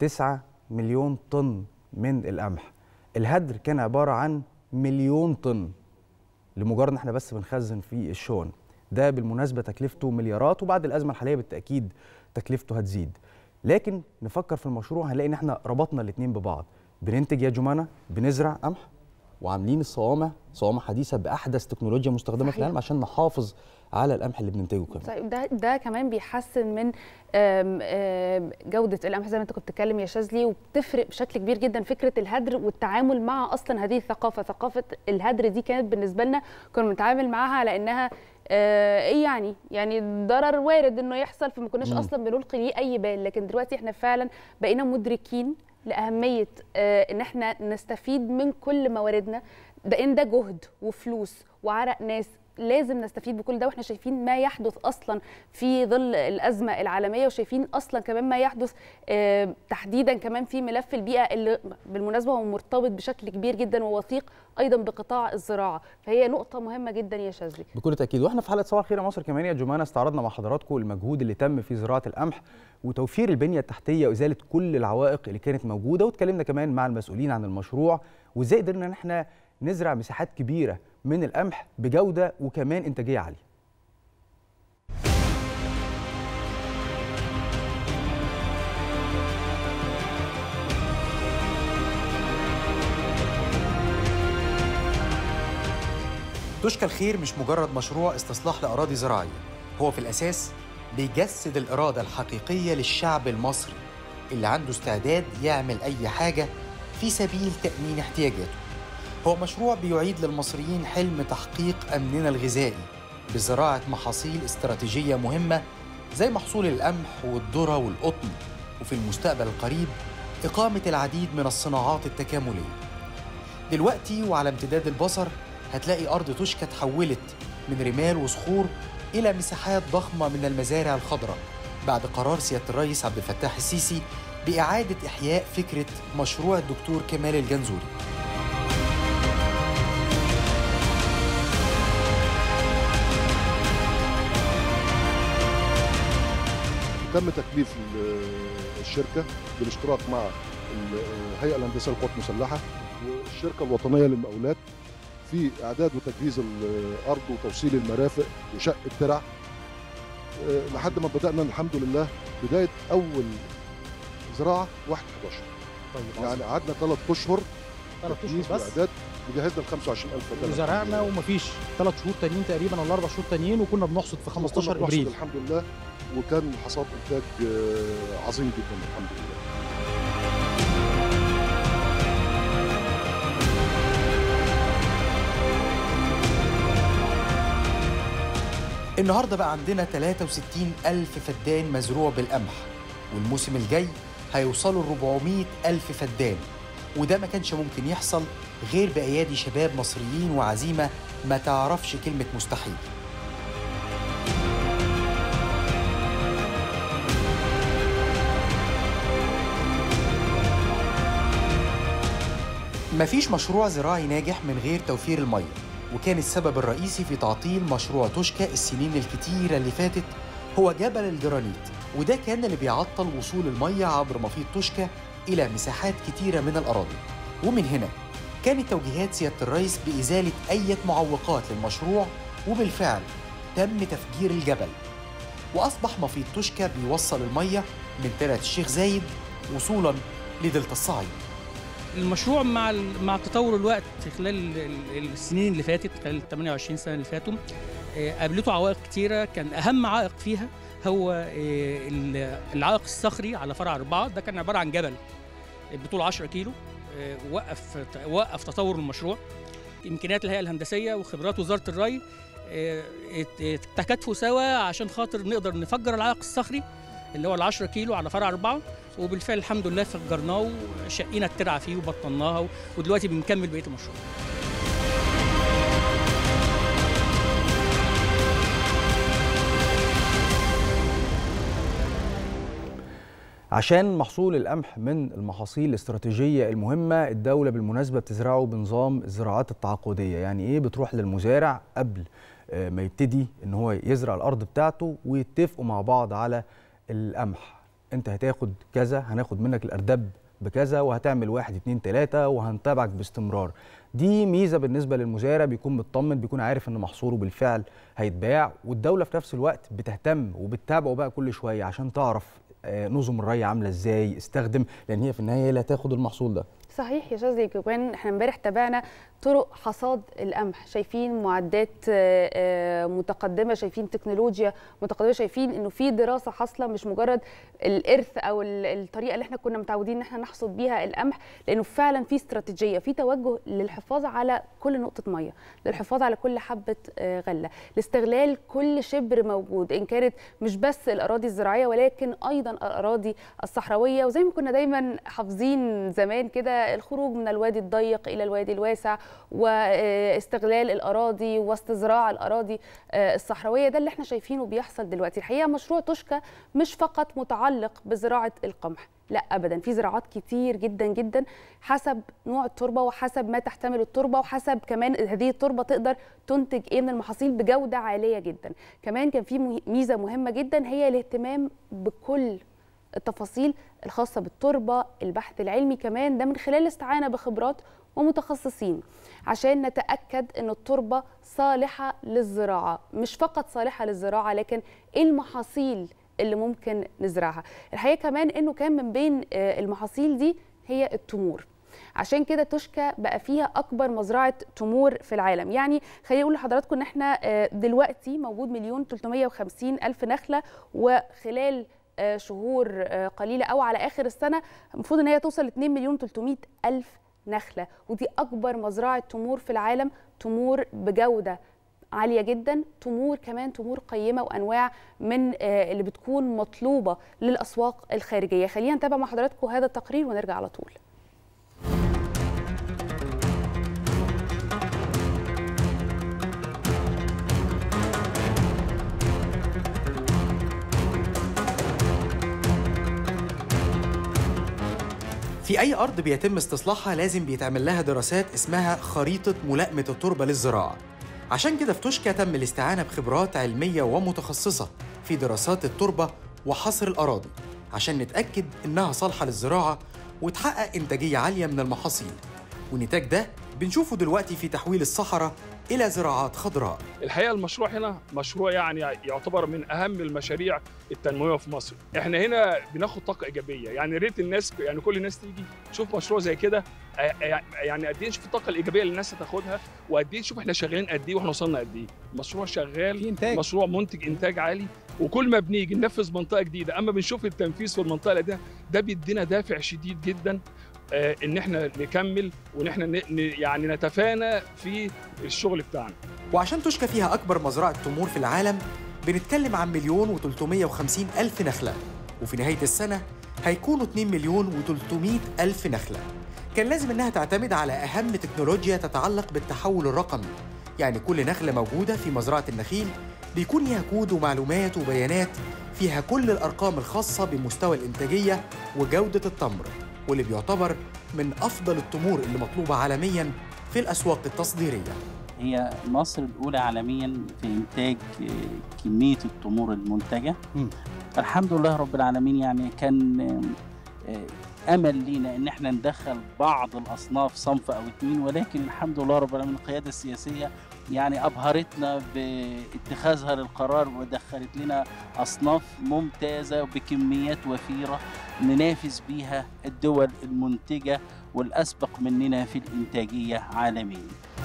Speaker 6: 9 مليون طن من القمح الهدر كان عباره عن مليون طن لمجرد ان احنا بس بنخزن في الشون ده بالمناسبه تكلفته مليارات وبعد الازمه الحاليه بالتاكيد تكلفته هتزيد لكن نفكر في المشروع هنلاقي ان احنا ربطنا الاثنين ببعض بننتج يا جمانه بنزرع قمح وعاملين الصوامع صوامع حديثه باحدث تكنولوجيا مستخدمه في
Speaker 7: صحيح.
Speaker 6: العالم عشان نحافظ على القمح اللي بننتجه كمان
Speaker 7: طيب ده ده كمان بيحسن من آم، آم، جوده القمح زي ما انت كنت بتتكلم يا شاذلي وبتفرق بشكل كبير جدا فكره الهدر والتعامل مع اصلا هذه الثقافه ثقافه الهدر دي كانت بالنسبه لنا كنا بنتعامل معاها على انها آه، ايه يعني يعني ضرر وارد انه يحصل فما كناش
Speaker 6: مم.
Speaker 7: اصلا بنلقي ليه اي بال لكن دلوقتي احنا فعلا بقينا مدركين لاهميه آه، ان احنا نستفيد من كل مواردنا ده ان ده جهد وفلوس وعرق ناس لازم نستفيد بكل ده واحنا شايفين ما يحدث اصلا في ظل الازمه العالميه وشايفين اصلا كمان ما يحدث آه، تحديدا كمان في ملف البيئه اللي بالمناسبه هو مرتبط بشكل كبير جدا ووثيق ايضا بقطاع الزراعه فهي نقطه مهمه جدا يا شاذلي
Speaker 6: بكل تاكيد واحنا في حلقه صباح الخير يا مصر كمان يا جمانه استعرضنا مع حضراتكم المجهود اللي تم في زراعه القمح وتوفير البنيه التحتيه وازاله كل العوائق اللي كانت موجوده واتكلمنا كمان مع المسؤولين عن المشروع وازاي قدرنا ان احنا نزرع مساحات كبيره من القمح بجوده وكمان انتاجيه عاليه
Speaker 9: توشكا الخير مش مجرد مشروع استصلاح لأراضي زراعية هو في الأساس بيجسد الإرادة الحقيقية للشعب المصري اللي عنده استعداد يعمل أي حاجة في سبيل تأمين احتياجاته هو مشروع بيعيد للمصريين حلم تحقيق أمننا الغذائي بزراعة محاصيل استراتيجية مهمة زي محصول القمح والذرة والقطن وفي المستقبل القريب إقامة العديد من الصناعات التكاملية دلوقتي وعلى امتداد البصر هتلاقي أرض توشكا اتحولت من رمال وصخور إلى مساحات ضخمة من المزارع الخضراء بعد قرار سيادة الرئيس عبد الفتاح السيسي بإعادة إحياء فكرة مشروع الدكتور كمال الجنزوري
Speaker 10: تم تكليف ال- الشركه بالاشتراك مع الهيئه الهندسيه للقوات المسلحه والشركه الوطنيه للمقاولات في اعداد وتجهيز الارض وتوصيل المرافق وشق الترع أه، لحد ما بدانا الحمد لله بدايه اول زراعه 1 11
Speaker 11: طيب
Speaker 10: يعني قعدنا ثلاث اشهر
Speaker 11: ثلاث
Speaker 10: تجهيز
Speaker 11: اشهر بس
Speaker 10: واعداد وجهزنا ال 25000 فدان
Speaker 11: وزرعنا ومفيش ثلاث شهور تانيين تقريبا ولا اربع شهور تانيين وكنا بنحصد في 15
Speaker 10: وكنا بنحصد
Speaker 11: ابريل
Speaker 10: الحمد لله وكان حصاد انتاج آه، عظيم جدا الحمد لله
Speaker 9: النهارده بقى عندنا 63 ألف فدان مزروع بالقمح والموسم الجاي هيوصلوا ل 400 ألف فدان وده ما كانش ممكن يحصل غير بأيادي شباب مصريين وعزيمة ما تعرفش كلمة مستحيل مفيش مشروع زراعي ناجح من غير توفير المية وكان السبب الرئيسي في تعطيل مشروع توشكا السنين الكتيرة اللي فاتت هو جبل الجرانيت وده كان اللي بيعطل وصول المية عبر مفيد توشكا إلى مساحات كتيرة من الأراضي ومن هنا كانت توجيهات سيادة الرئيس بإزالة أي معوقات للمشروع وبالفعل تم تفجير الجبل وأصبح مفيد توشكا بيوصل المية من تلة الشيخ زايد وصولا لدلتا الصعيد
Speaker 12: المشروع مع ال- مع تطور الوقت في خلال ال- ال- السنين اللي فاتت خلال ال 28 سنه اللي فاتوا آه، قابلته عوائق كتيره كان اهم عائق فيها هو آه، ال- العائق الصخري على فرع أربعة ده كان عباره عن جبل بطول 10 كيلو آه، وقف وقف تطور المشروع امكانيات الهيئه الهندسيه وخبرات وزاره الري آه، ات- ات- تكاتفوا سوا عشان خاطر نقدر نفجر العائق الصخري اللي هو ال 10 كيلو على فرع أربعة وبالفعل الحمد لله فجرناه وشقينا الترعه فيه وبطلناها ودلوقتي بنكمل بقيه المشروع
Speaker 6: عشان محصول القمح من المحاصيل الاستراتيجية المهمة الدولة بالمناسبة بتزرعه بنظام الزراعات التعاقدية يعني ايه بتروح للمزارع قبل آه، ما يبتدي ان هو يزرع الارض بتاعته ويتفقوا مع بعض على القمح انت هتاخد كذا هناخد منك الارداب بكذا وهتعمل واحد اتنين تلاتة وهنتابعك باستمرار دي ميزة بالنسبة للمزارع بيكون مطمن بيكون عارف ان محصوله بالفعل هيتباع والدولة في نفس الوقت بتهتم وبتتابعه بقى كل شوية عشان تعرف آه، نظم الري عاملة ازاي استخدم لان هي في النهاية هي اللي هتاخد المحصول ده
Speaker 7: صحيح يا شاذلي كمان احنا امبارح تابعنا طرق حصاد القمح شايفين معدات آه، آه، متقدمه شايفين تكنولوجيا متقدمه شايفين انه في دراسه حاصله مش مجرد الارث او ال- الطريقه اللي احنا كنا متعودين ان احنا نحصد بيها القمح لانه فعلا في استراتيجيه في توجه للحفاظ على كل نقطه ميه للحفاظ على كل حبه آه، غله لاستغلال كل شبر موجود ان كانت مش بس الاراضي الزراعيه ولكن ايضا الاراضي الصحراويه وزي ما كنا دايما حافظين زمان كده الخروج من الوادي الضيق الى الوادي الواسع واستغلال الاراضي واستزراع الاراضي آه، الصحراويه ده اللي احنا شايفينه بيحصل دلوقتي الحقيقه مشروع توشكا مش فقط متعلق بزراعه القمح لا ابدا في زراعات كتير جدا جدا حسب نوع التربه وحسب ما تحتمل التربه وحسب كمان هذه التربه تقدر تنتج ايه من المحاصيل بجوده عاليه جدا كمان كان في مه- ميزه مهمه جدا هي الاهتمام بكل التفاصيل الخاصة بالتربة البحث العلمي كمان ده من خلال الاستعانة بخبرات ومتخصصين عشان نتأكد أن التربة صالحة للزراعة مش فقط صالحة للزراعة لكن إيه المحاصيل اللي ممكن نزرعها الحقيقة كمان أنه كان من بين آه، المحاصيل دي هي التمور عشان كده توشكا بقى فيها اكبر مزرعه تمور في العالم يعني خليني اقول لحضراتكم ان احنا آه، دلوقتي موجود مليون 350 الف نخله وخلال آه، شهور آه، قليله او على اخر السنه المفروض ان هي توصل ل 2 مليون 300 الف نخله ودي اكبر مزرعه تمور في العالم تمور بجوده عاليه جدا تمور كمان تمور قيمه وانواع من آه، اللي بتكون مطلوبه للاسواق الخارجيه خلينا نتابع مع حضراتكم هذا التقرير ونرجع على طول
Speaker 9: في أي أرض بيتم استصلاحها لازم بيتعمل لها دراسات اسمها خريطة ملائمة التربة للزراعة عشان كده في توشكا تم الاستعانة بخبرات علمية ومتخصصة في دراسات التربة وحصر الأراضي عشان نتأكد إنها صالحة للزراعة وتحقق إنتاجية عالية من المحاصيل والنتاج ده بنشوفه دلوقتي في تحويل الصحراء إلى زراعات خضراء
Speaker 13: الحقيقه المشروع هنا مشروع يعني يعتبر من اهم المشاريع التنمويه في مصر احنا هنا بناخد طاقه ايجابيه يعني ريت الناس يعني كل الناس تيجي تشوف مشروع زي كده آه، يعني قد ايه نشوف الطاقه الايجابيه اللي الناس هتاخدها وقد ايه نشوف احنا شغالين قد ايه واحنا وصلنا قد ايه مشروع شغال
Speaker 14: إنتاج.
Speaker 13: مشروع منتج انتاج عالي وكل ما بنيجي ننفذ منطقه جديده اما بنشوف التنفيذ في المنطقه ده ده بيدينا دافع شديد جدا آه، ان احنا نكمل وان احنا ن- ن- يعني نتفانى في الشغل بتاعنا
Speaker 9: وعشان توشكا فيها أكبر مزرعة تمور في العالم بنتكلم عن مليون و350 ألف نخلة وفي نهاية السنة هيكونوا 2 مليون و300 ألف نخلة كان لازم إنها تعتمد على أهم تكنولوجيا تتعلق بالتحول الرقمي يعني كل نخلة موجودة في مزرعة النخيل بيكون ليها كود ومعلومات وبيانات فيها كل الأرقام الخاصة بمستوى الإنتاجية وجودة التمر واللي بيعتبر من أفضل التمور اللي مطلوبة عالميا في الأسواق التصديرية
Speaker 14: هي مصر الأولى عالميا في إنتاج آه، كمية التمور المنتجة الحمد لله رب العالمين يعني كان آه، آه، أمل لينا إن احنا ندخل بعض الأصناف صنف أو اتنين ولكن الحمد لله رب العالمين القيادة السياسية يعني أبهرتنا باتخاذها للقرار ودخلت لنا أصناف ممتازة وبكميات وفيرة ننافس بيها الدول المنتجة والأسبق مننا في الإنتاجية عالميا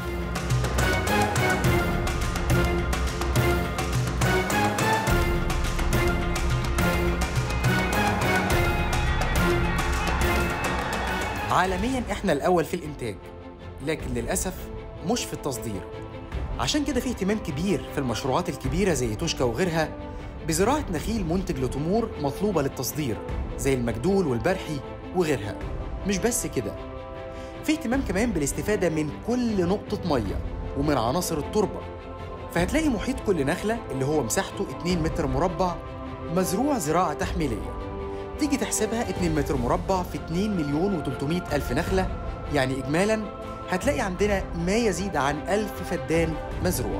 Speaker 9: عالميا احنا الاول في الانتاج لكن للاسف مش في التصدير عشان كده في اهتمام كبير في المشروعات الكبيره زي توشكا وغيرها بزراعه نخيل منتج لتمور مطلوبه للتصدير زي المجدول والبرحي وغيرها مش بس كده في اهتمام كمان بالاستفاده من كل نقطه ميه ومن عناصر التربه فهتلاقي محيط كل نخله اللي هو مساحته 2 متر مربع مزروع زراعه تحميليه تيجي تحسبها 2 متر مربع في 2 مليون و300 ألف نخلة يعني إجمالا هتلاقي عندنا ما يزيد عن ألف فدان مزروع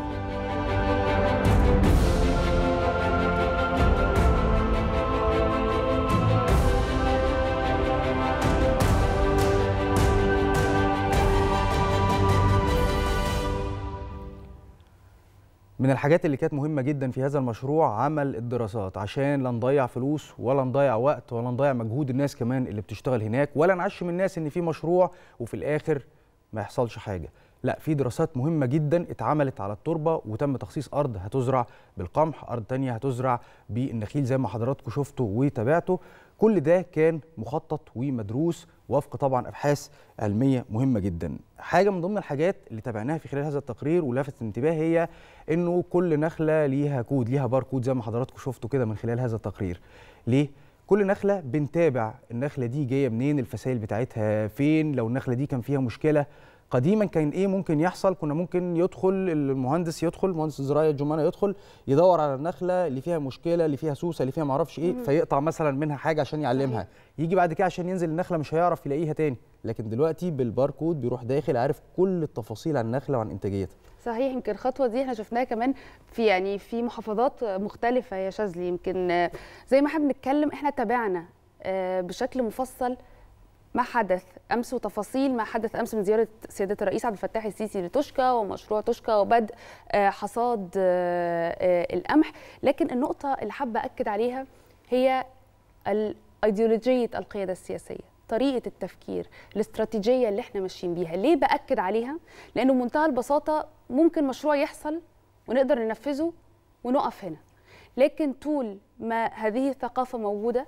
Speaker 6: من الحاجات اللي كانت مهمة جدا في هذا المشروع عمل الدراسات عشان لا نضيع فلوس ولا نضيع وقت ولا نضيع مجهود الناس كمان اللي بتشتغل هناك ولا نعشم الناس ان في مشروع وفي الاخر ما يحصلش حاجة لا في دراسات مهمة جدا اتعملت على التربة وتم تخصيص أرض هتزرع بالقمح أرض تانية هتزرع بالنخيل زي ما حضراتكم شفتوا وتابعتوا كل ده كان مخطط ومدروس وفق طبعا أبحاث علمية مهمة جدا حاجة من ضمن الحاجات اللي تابعناها في خلال هذا التقرير ولفتت الانتباه هي انه كل نخلة ليها كود ليها باركود زي ما حضراتكم شفتوا كده من خلال هذا التقرير ليه؟ كل نخلة بنتابع النخلة دي جاية منين الفسائل بتاعتها فين لو النخلة دي كان فيها مشكلة قديما كان ايه ممكن يحصل كنا ممكن يدخل المهندس يدخل مهندس الزراعه الجمانه يدخل يدور على النخله اللي فيها مشكله اللي فيها سوسه اللي فيها معرفش ايه
Speaker 7: مم.
Speaker 6: فيقطع مثلا منها حاجه عشان يعلمها يجي بعد كده عشان ينزل النخله مش هيعرف يلاقيها تاني لكن دلوقتي بالباركود بيروح داخل عارف كل التفاصيل عن النخله وعن انتاجيتها
Speaker 7: صحيح يمكن الخطوه دي احنا شفناها كمان في يعني في محافظات مختلفه يا شاذلي يمكن آه، زي ما احنا بنتكلم احنا تابعنا آه، بشكل مفصل ما حدث امس وتفاصيل ما حدث امس من زياره سياده الرئيس عبد الفتاح السيسي لتوشكا ومشروع توشكا وبدء آه، حصاد آه، آه، القمح لكن النقطه اللي حابه اكد عليها هي ال- ايديولوجيه القياده السياسيه طريقه التفكير الاستراتيجيه اللي احنا ماشيين بيها ليه باكد عليها لانه بمنتهى البساطه ممكن مشروع يحصل ونقدر ننفذه ونقف هنا لكن طول ما هذه الثقافه موجوده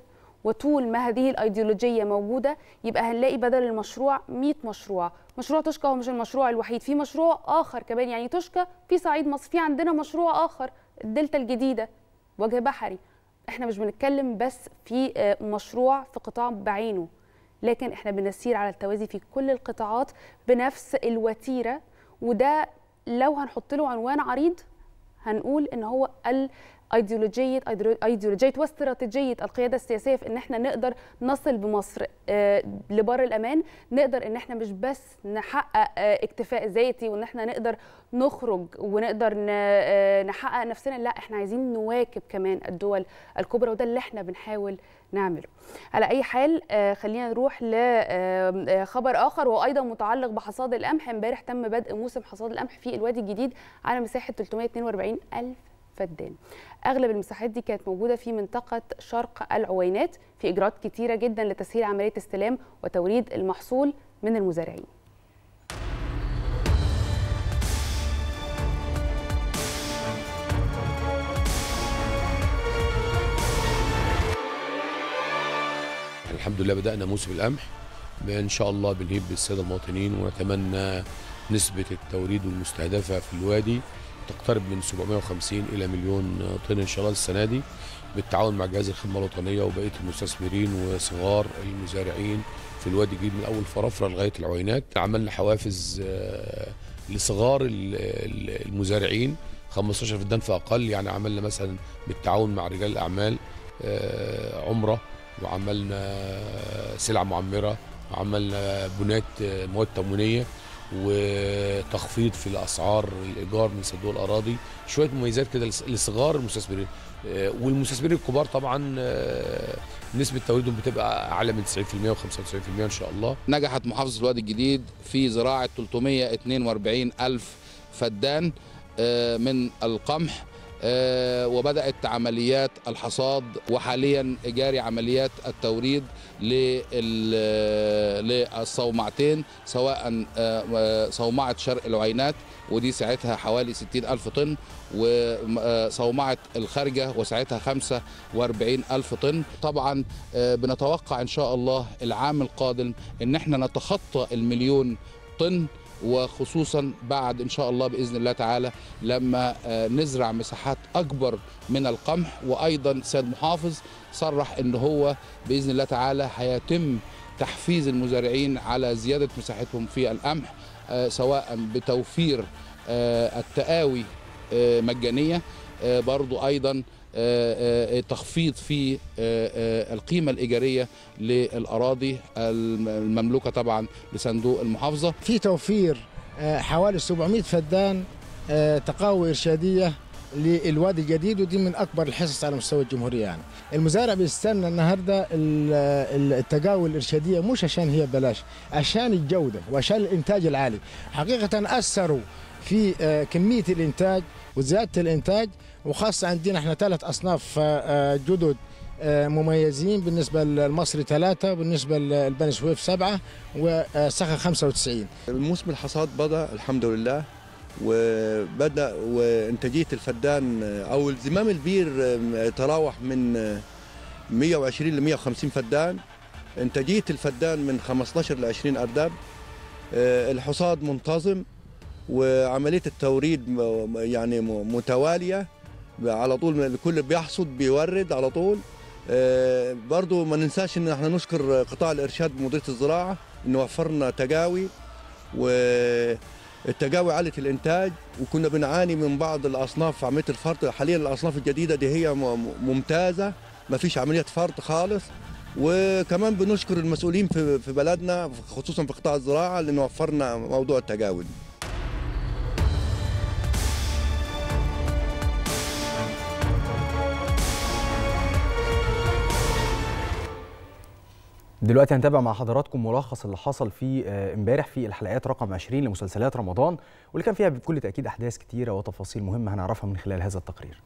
Speaker 7: وطول ما هذه الايديولوجيه موجوده يبقى هنلاقي بدل المشروع 100 مشروع مشروع توشكا هو مش المشروع الوحيد في مشروع اخر كمان يعني توشكا في صعيد مصر في عندنا مشروع اخر الدلتا الجديده وجه بحري احنا مش بنتكلم بس في آه، مشروع في قطاع بعينه لكن احنا بنسير على التوازي في كل القطاعات بنفس الوتيره وده لو هنحط له عنوان عريض هنقول ان هو الايديولوجيه ايديولوجيه واستراتيجيه القياده السياسيه في ان احنا نقدر نصل بمصر آه، لبر الامان نقدر ان احنا مش بس نحقق آه، اكتفاء ذاتي وان احنا نقدر نخرج ونقدر ن- آه، نحقق نفسنا لا احنا عايزين نواكب كمان الدول الكبرى وده اللي احنا بنحاول نعمله على اي حال آه، خلينا نروح لخبر اخر وهو ايضا متعلق بحصاد القمح امبارح تم بدء موسم حصاد القمح في الوادي الجديد على مساحه 342 الف فدان اغلب المساحات دي كانت موجوده في منطقه شرق العوينات في اجراءات كتيره جدا لتسهيل عمليه استلام وتوريد المحصول من المزارعين
Speaker 15: الحمد لله بدأنا موسم القمح إن شاء الله بنهيب بالسادة المواطنين ونتمنى نسبة التوريد المستهدفة في الوادي تقترب من 750 إلى مليون طن إن شاء الله السنة دي بالتعاون مع جهاز الخدمة الوطنية وبقية المستثمرين وصغار المزارعين في الوادي الجديد من أول فرافرة لغاية العوينات عملنا حوافز آه، لصغار ال- ال- المزارعين 15 فدان فأقل يعني عملنا مثلا بالتعاون مع رجال الأعمال آه، عمرة وعملنا سلع معمرة وعملنا بنات مواد تموينية وتخفيض في الأسعار الإيجار من صندوق الأراضي شوية مميزات كده لص- لصغار المستثمرين آه، والمستثمرين الكبار طبعا آه، نسبة توريدهم بتبقى أعلى من 90% و95% إن شاء الله
Speaker 16: نجحت محافظة الوادي الجديد في زراعة 342 ألف فدان آه، من القمح آه، وبدأت عمليات الحصاد وحاليا جاري عمليات التوريد لل- للصومعتين سواء آه، آه، صومعة شرق العينات ودي ساعتها حوالي 60 ألف طن وصومعة الخارجة وساعتها 45 ألف طن طبعا آه، بنتوقع إن شاء الله العام القادم إن احنا نتخطى المليون طن وخصوصا بعد ان شاء الله باذن الله تعالى لما آه، نزرع مساحات اكبر من القمح وايضا سيد محافظ صرح ان هو باذن الله تعالى هيتم تحفيز المزارعين على زياده مساحتهم في القمح آه، سواء بتوفير آه، التقاوي آه، مجانيه آه، برضو ايضا آه، آه، تخفيض في آه، آه، القيمه الايجاريه للاراضي الم- المملوكه طبعا لصندوق المحافظه
Speaker 17: في توفير آه، حوالي 700 فدان آه، تقاوي إرشادية للوادي الجديد ودي من أكبر الحصص على مستوى الجمهورية يعني المزارع بيستنى النهاردة ال- ال- التقاوي الإرشادية مش عشان هي ببلاش عشان الجودة وعشان الإنتاج العالي حقيقة أثروا في آه، كمية الإنتاج وزيادة الإنتاج وخاصة عندنا احنا ثلاث أصناف آه، آه، جدد آه، مميزين بالنسبة للمصري ثلاثة وبالنسبة للبني سويف سبعة وسخا 95
Speaker 18: موسم الحصاد بدأ الحمد لله وبدأ وإنتاجية الفدان أو الزمام البير تراوح من 120 ل 150 فدان إنتاجية الفدان من 15 ل 20 أرداب الحصاد منتظم وعملية التوريد م- يعني م- متوالية على طول الكل بيحصد بيورد على طول آه، برضو ما ننساش ان احنا نشكر قطاع الارشاد بمديريه الزراعه انه وفرنا تقاوي والتقاوي عاليه الانتاج وكنا بنعاني من بعض الاصناف في عمليه الفرط حاليا الاصناف الجديده دي هي م- ممتازه ما فيش عمليه فرط خالص وكمان بنشكر المسؤولين في في بلدنا خصوصا في قطاع الزراعه لانه وفرنا موضوع التقاوي
Speaker 6: دلوقتي هنتابع مع حضراتكم ملخص اللي حصل في آه، امبارح في الحلقات رقم 20 لمسلسلات رمضان واللي كان فيها بكل تاكيد احداث كتيره وتفاصيل مهمه هنعرفها من خلال هذا التقرير.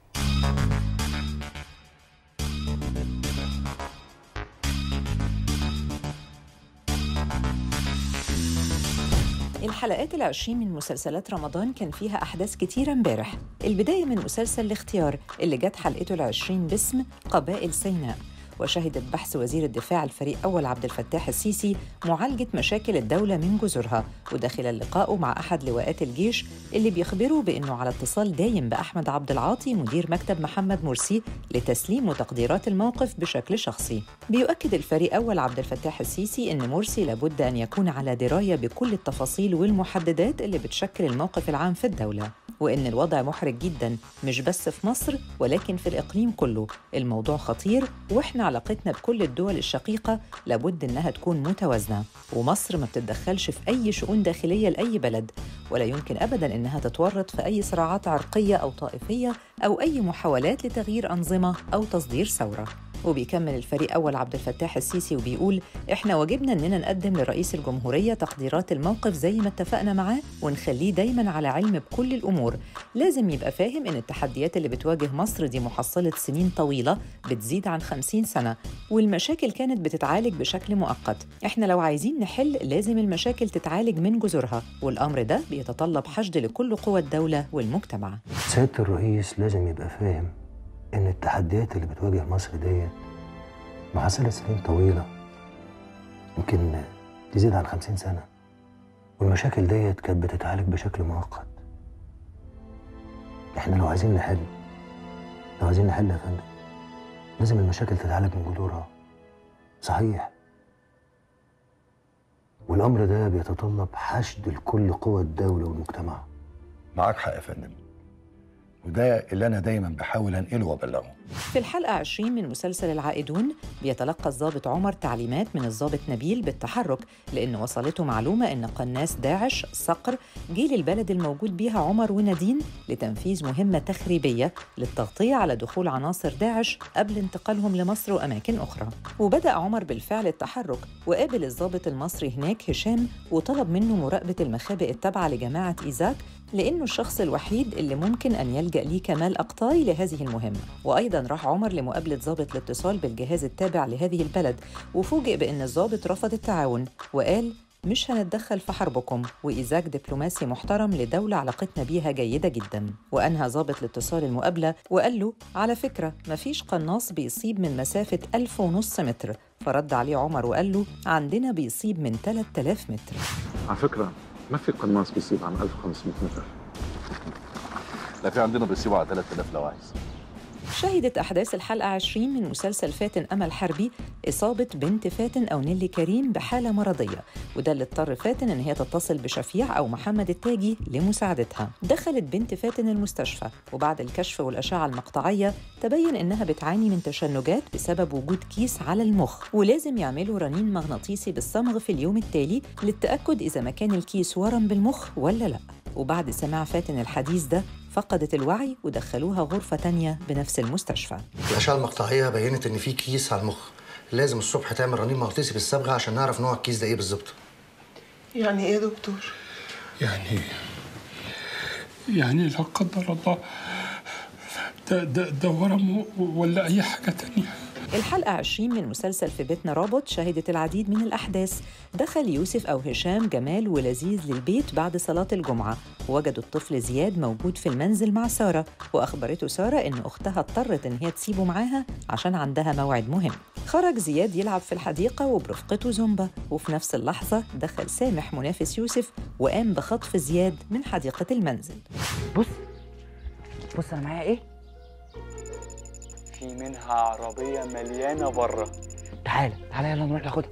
Speaker 2: الحلقات العشرين من مسلسلات رمضان كان فيها أحداث كتيرة امبارح البداية من مسلسل الاختيار اللي جت حلقته العشرين باسم قبائل سيناء وشهدت بحث وزير الدفاع الفريق أول عبد الفتاح السيسي معالجة مشاكل الدولة من جذورها وداخل لقائه مع أحد لواءات الجيش اللي بيخبروا بأنه على اتصال دايم بأحمد عبد العاطي مدير مكتب محمد مرسي لتسليم تقديرات الموقف بشكل شخصي بيؤكد الفريق أول عبد الفتاح السيسي أن مرسي لابد أن يكون على دراية بكل التفاصيل والمحددات اللي بتشكل الموقف العام في الدولة وإن الوضع محرج جدا مش بس في مصر ولكن في الإقليم كله الموضوع خطير وإحنا علاقتنا بكل الدول الشقيقة لابد إنها تكون متوازنة ومصر ما بتتدخلش في أي شؤون داخلية لأي بلد ولا يمكن أبدا إنها تتورط في أي صراعات عرقية أو طائفية أو أي محاولات لتغيير أنظمة أو تصدير ثورة وبيكمل الفريق أول عبد الفتاح السيسي وبيقول إحنا واجبنا إننا نقدم لرئيس الجمهورية تقديرات الموقف زي ما اتفقنا معاه ونخليه دايما على علم بكل الأمور لازم يبقى فاهم إن التحديات اللي بتواجه مصر دي محصلة سنين طويلة بتزيد عن 50 سنة والمشاكل كانت بتتعالج بشكل مؤقت إحنا لو عايزين نحل لازم المشاكل تتعالج من جذورها والأمر ده بيتطلب حشد لكل قوى الدولة والمجتمع
Speaker 19: سيادة الرئيس لازم يبقى فاهم إن التحديات اللي بتواجه مصر دي محصلة سنين طويلة يمكن تزيد عن خمسين سنة والمشاكل ديت كانت بتتعالج بشكل مؤقت احنا لو عايزين نحل لو عايزين نحل يا فندم لازم المشاكل تتعالج من جذورها صحيح والأمر ده بيتطلب حشد لكل قوى الدولة والمجتمع
Speaker 20: معاك حق يا فندم وده اللي انا دايما بحاول انقله وابلغه
Speaker 2: في الحلقة 20 من مسلسل العائدون بيتلقى الضابط عمر تعليمات من الضابط نبيل بالتحرك لأن وصلته معلومة إن قناص داعش صقر جه للبلد الموجود بيها عمر ونادين لتنفيذ مهمة تخريبية للتغطية على دخول عناصر داعش قبل انتقالهم لمصر وأماكن أخرى وبدأ عمر بالفعل التحرك وقابل الضابط المصري هناك هشام وطلب منه مراقبة المخابئ التابعة لجماعة إيزاك لأنه الشخص الوحيد اللي ممكن أن يلجأ ليه كمال أقطاي لهذه المهمة وأيضا راح عمر لمقابلة ضابط الاتصال بالجهاز التابع لهذه البلد وفوجئ بأن الضابط رفض التعاون وقال مش هنتدخل في حربكم وإيزاك دبلوماسي محترم لدولة علاقتنا بيها جيدة جدا وأنهى ضابط الاتصال المقابلة وقال له على فكرة مفيش قناص بيصيب من مسافة ألف ونص متر فرد عليه عمر وقال له عندنا بيصيب من 3000 متر
Speaker 21: على فكرة ما في قناص بيصيب عن 1500 متر لا في عندنا بيصيبوا على 3000 لو عايز
Speaker 2: شهدت أحداث الحلقة 20 من مسلسل فاتن أمل حربي إصابة بنت فاتن أو نيلي كريم بحالة مرضية وده اللي اضطر فاتن إن هي تتصل بشفيع أو محمد التاجي لمساعدتها دخلت بنت فاتن المستشفى وبعد الكشف والأشعة المقطعية تبين إنها بتعاني من تشنجات بسبب وجود كيس على المخ ولازم يعملوا رنين مغناطيسي بالصمغ في اليوم التالي للتأكد إذا مكان الكيس ورم بالمخ ولا لأ وبعد سماع فاتن الحديث ده فقدت الوعي ودخلوها غرفة تانية بنفس المستشفى
Speaker 22: الأشعة المقطعية بينت إن في كيس على المخ لازم الصبح تعمل رنين مغناطيسي بالصبغة عشان نعرف نوع الكيس ده إيه بالظبط
Speaker 23: يعني ايه يا دكتور؟
Speaker 24: يعني يعني لا قدر الله ده ده ده ورم ولا اي حاجه تانية
Speaker 2: الحلقة 20 من مسلسل في بيتنا رابط شهدت العديد من الأحداث دخل يوسف أو هشام جمال ولذيذ للبيت بعد صلاة الجمعة وجدوا الطفل زياد موجود في المنزل مع سارة وأخبرته سارة إن أختها اضطرت إن هي تسيبه معاها عشان عندها موعد مهم خرج زياد يلعب في الحديقة وبرفقته زومبا وفي نفس اللحظة دخل سامح منافس يوسف وقام بخطف زياد من حديقة المنزل
Speaker 25: بص بص أنا معايا إيه؟
Speaker 26: في منها عربية مليانة بره
Speaker 25: تعالى تعالى يلا نروح ناخدها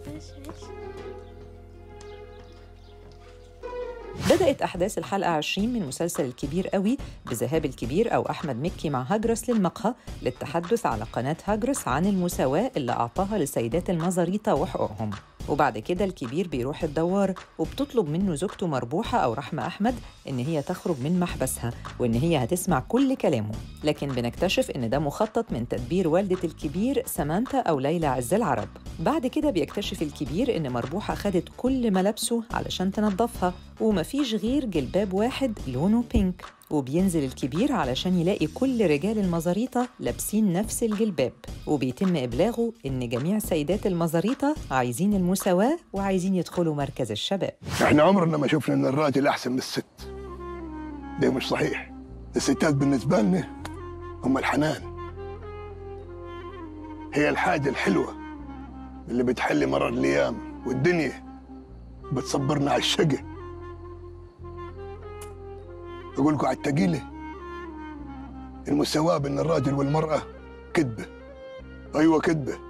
Speaker 2: بدأت أحداث الحلقة 20 من مسلسل الكبير قوي بذهاب الكبير أو أحمد مكي مع هجرس للمقهى للتحدث على قناة هجرس عن المساواة اللي أعطاها لسيدات المزاريطة وحقوقهم وبعد كده الكبير بيروح الدوار وبتطلب منه زوجته مربوحة أو رحمة أحمد إن هي تخرج من محبسها وإن هي هتسمع كل كلامه لكن بنكتشف إن ده مخطط من تدبير والدة الكبير سمانتا أو ليلى عز العرب بعد كده بيكتشف الكبير إن مربوحة خدت كل ملابسه علشان تنظفها ومفيش غير جلباب واحد لونه بينك وبينزل الكبير علشان يلاقي كل رجال المزاريطة لابسين نفس الجلباب وبيتم إبلاغه إن جميع سيدات المزاريطة عايزين المساواة وعايزين يدخلوا مركز الشباب
Speaker 27: احنا عمرنا ما شفنا ان الراجل احسن من الست ده مش صحيح الستات بالنسبه لنا هم الحنان هي الحاجة الحلوة اللي بتحلي مرار الأيام والدنيا بتصبرنا على الشقة أقول لكم على التقيلة المساواة بين الراجل والمرأة كذبة أيوة كذبة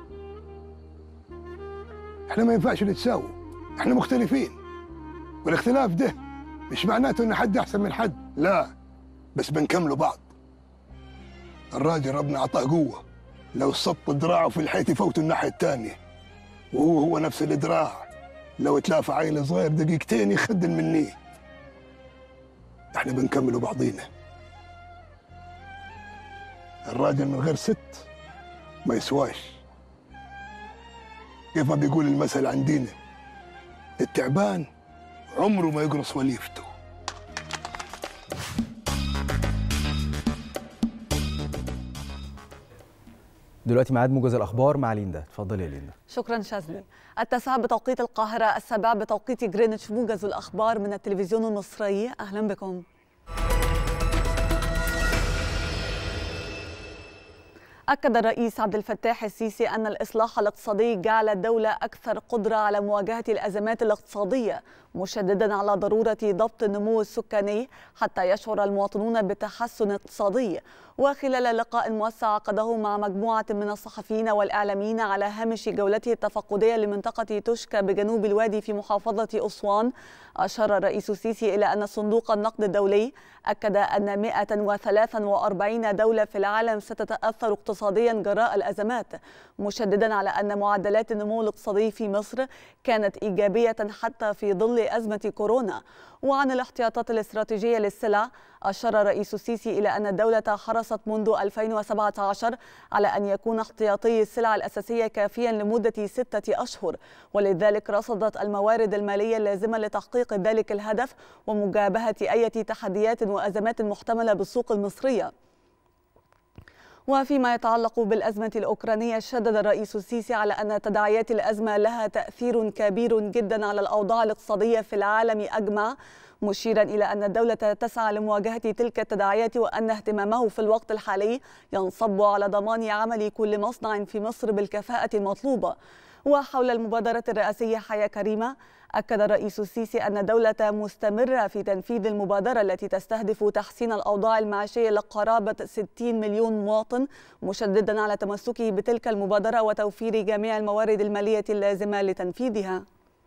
Speaker 27: احنا ما ينفعش نتساووا احنا مختلفين والاختلاف ده مش معناته ان حد احسن من حد لا بس بنكملوا بعض الراجل ربنا اعطاه قوه لو صط ذراعه في الحيط يفوت الناحيه الثانيه وهو هو نفس الذراع لو تلافى عيل صغير دقيقتين يخدل مني احنا بنكملوا بعضينا الراجل من غير ست ما يسواش كيف ما بيقول المثل عندنا التعبان عمره ما يقرص وليفته
Speaker 6: دلوقتي ميعاد موجز الاخبار مع ليندا اتفضلي يا ليندا
Speaker 1: شكرا شاذلي التاسعة بتوقيت القاهرة السابعة بتوقيت جرينتش موجز الأخبار من التلفزيون المصري أهلا بكم أكد الرئيس عبد الفتاح السيسي أن الإصلاح الاقتصادي جعل الدولة أكثر قدرة على مواجهة الأزمات الاقتصادية مشددا على ضرورة ضبط النمو السكاني حتى يشعر المواطنون بتحسن اقتصادي وخلال لقاء موسع عقده مع مجموعة من الصحفيين والإعلاميين على هامش جولته التفقدية لمنطقة تشكى بجنوب الوادي في محافظة أسوان أشار الرئيس السيسي إلى أن صندوق النقد الدولي أكد أن 143 دولة في العالم ستتأثر اقتصاديا جراء الأزمات مشددا على أن معدلات النمو الاقتصادي في مصر كانت إيجابية حتى في ظل أزمة كورونا وعن الاحتياطات الاستراتيجية للسلع أشار الرئيس السيسي إلى أن الدولة حرصت منذ 2017 على أن يكون احتياطي السلع الأساسية كافيا لمدة ستة أشهر ولذلك رصدت الموارد المالية اللازمة لتحقيق ذلك الهدف ومجابهة أي تحديات وأزمات محتملة بالسوق المصرية وفيما يتعلق بالأزمة الأوكرانية شدد الرئيس السيسي على أن تداعيات الأزمة لها تأثير كبير جدا على الأوضاع الاقتصادية في العالم أجمع مشيرا إلى أن الدولة تسعى لمواجهة تلك التداعيات وأن اهتمامه في الوقت الحالي ينصب على ضمان عمل كل مصنع في مصر بالكفاءة المطلوبة وحول المبادرة الرئاسية حياة كريمة أكد الرئيس السيسي أن الدولة مستمرة في تنفيذ المبادرة التي تستهدف تحسين الأوضاع المعيشية لقرابة 60 مليون مواطن مشددا على تمسكه بتلك المبادرة وتوفير جميع الموارد المالية اللازمة لتنفيذها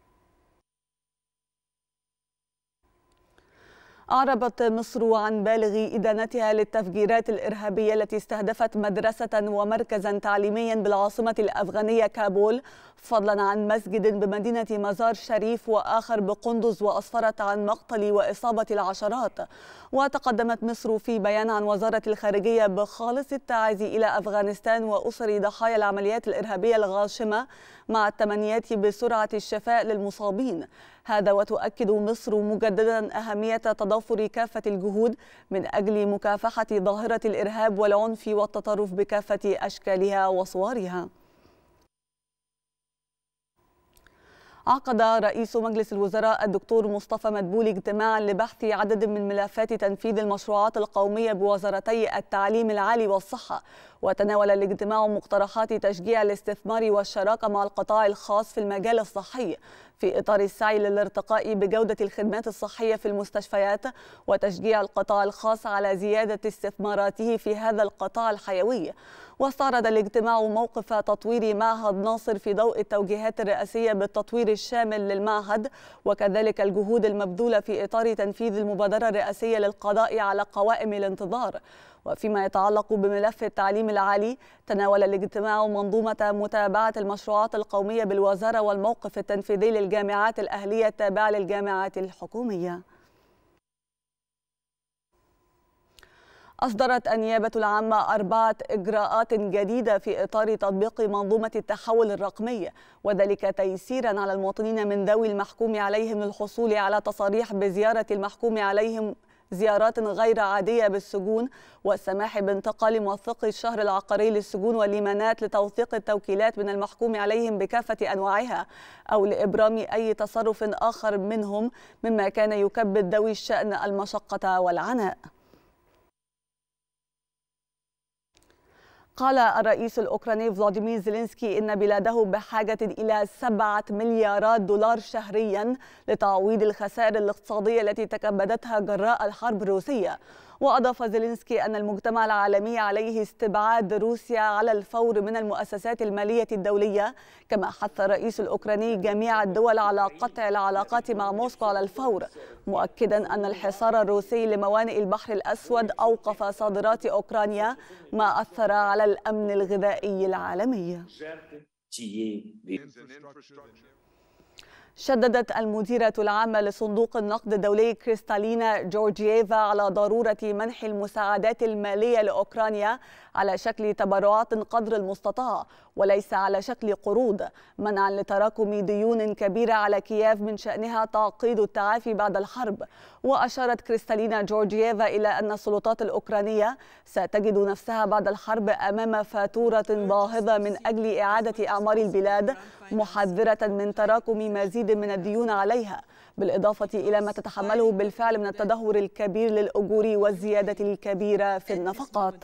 Speaker 1: أعربت مصر عن بالغ إدانتها للتفجيرات الإرهابية التي استهدفت مدرسة ومركزا تعليميا بالعاصمة الأفغانية كابول فضلا عن مسجد بمدينة مزار شريف وآخر بقندز وأسفرت عن مقتل وإصابة العشرات وتقدمت مصر في بيان عن وزارة الخارجية بخالص التعازي إلى أفغانستان وأسر ضحايا العمليات الإرهابية الغاشمة مع التمنيات بسرعة الشفاء للمصابين هذا وتؤكد مصر مجددا أهمية تضافر كافة الجهود من أجل مكافحة ظاهرة الإرهاب والعنف والتطرف بكافة أشكالها وصورها عقد رئيس مجلس الوزراء الدكتور مصطفى مدبولي اجتماعا لبحث عدد من ملفات تنفيذ المشروعات القومية بوزارتي التعليم العالي والصحة وتناول الاجتماع مقترحات تشجيع الاستثمار والشراكة مع القطاع الخاص في المجال الصحي في إطار السعي للارتقاء بجودة الخدمات الصحية في المستشفيات وتشجيع القطاع الخاص على زيادة استثماراته في هذا القطاع الحيوي واستعرض الاجتماع موقف تطوير معهد ناصر في ضوء التوجيهات الرئاسية بالتطوير الشامل للمعهد وكذلك الجهود المبذولة في إطار تنفيذ المبادرة الرئاسية للقضاء على قوائم الانتظار وفيما يتعلق بملف التعليم العالي تناول الاجتماع منظومة متابعة المشروعات القومية بالوزارة والموقف التنفيذي للجامعات الأهلية التابعة للجامعات الحكومية أصدرت النيابة العامة أربعة إجراءات جديدة في إطار تطبيق منظومة التحول الرقمي وذلك تيسيرا على المواطنين من ذوي المحكوم عليهم للحصول على تصاريح بزيارة المحكوم عليهم زيارات غير عادية بالسجون والسماح بانتقال موثقي الشهر العقاري للسجون والليمانات لتوثيق التوكيلات من المحكوم عليهم بكافة أنواعها أو لإبرام أي تصرف آخر منهم مما كان يكبد ذوي الشأن المشقة والعناء قال الرئيس الأوكراني فلاديمير زيلينسكي إن بلاده بحاجة إلى سبعة مليارات دولار شهريا لتعويض الخسائر الاقتصادية التي تكبدتها جراء الحرب الروسية وأضاف زيلينسكي أن المجتمع العالمي عليه استبعاد روسيا على الفور من المؤسسات المالية الدولية كما حث الرئيس الأوكراني جميع الدول على قطع العلاقات مع موسكو على الفور مؤكدا أن الحصار الروسي لموانئ البحر الأسود أوقف صادرات أوكرانيا ما أثر على الأمن الغذائي العالمي شددت المديرة العامة لصندوق النقد الدولي كريستالينا جورجييفا على ضرورة منح المساعدات المالية لأوكرانيا على شكل تبرعات قدر المستطاع وليس على شكل قروض منعا لتراكم ديون كبيرة على كييف من شأنها تعقيد التعافي بعد الحرب وأشارت كريستالينا جورجييفا إلى أن السلطات الأوكرانية ستجد نفسها بعد الحرب أمام فاتورة باهظة من أجل إعادة أعمار البلاد محذرة من تراكم مزيد من الديون عليها بالإضافة إلى ما تتحمله بالفعل من التدهور الكبير للأجور والزيادة الكبيرة في النفقات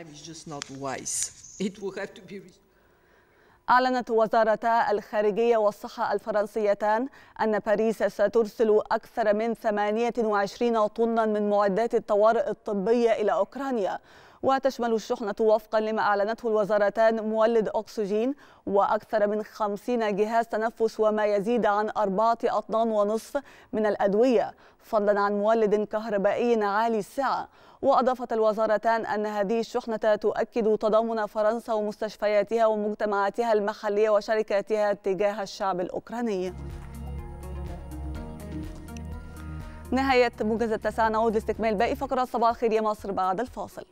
Speaker 1: أعلنت وزارتا الخارجية والصحة الفرنسيتان أن باريس سترسل أكثر من 28 طنا من معدات الطوارئ الطبية إلى أوكرانيا وتشمل الشحنة وفقا لما أعلنته الوزارتان مولد أكسجين وأكثر من 50 جهاز تنفس وما يزيد عن أربعة أطنان ونصف من الأدوية فضلا عن مولد كهربائي عالي السعة وأضافت الوزارتان أن هذه الشحنة تؤكد تضامن فرنسا ومستشفياتها ومجتمعاتها المحلية وشركاتها تجاه الشعب الأوكراني نهاية موجز التاسعة نعود لاستكمال باقي فقرات صباح الخير يا مصر بعد الفاصل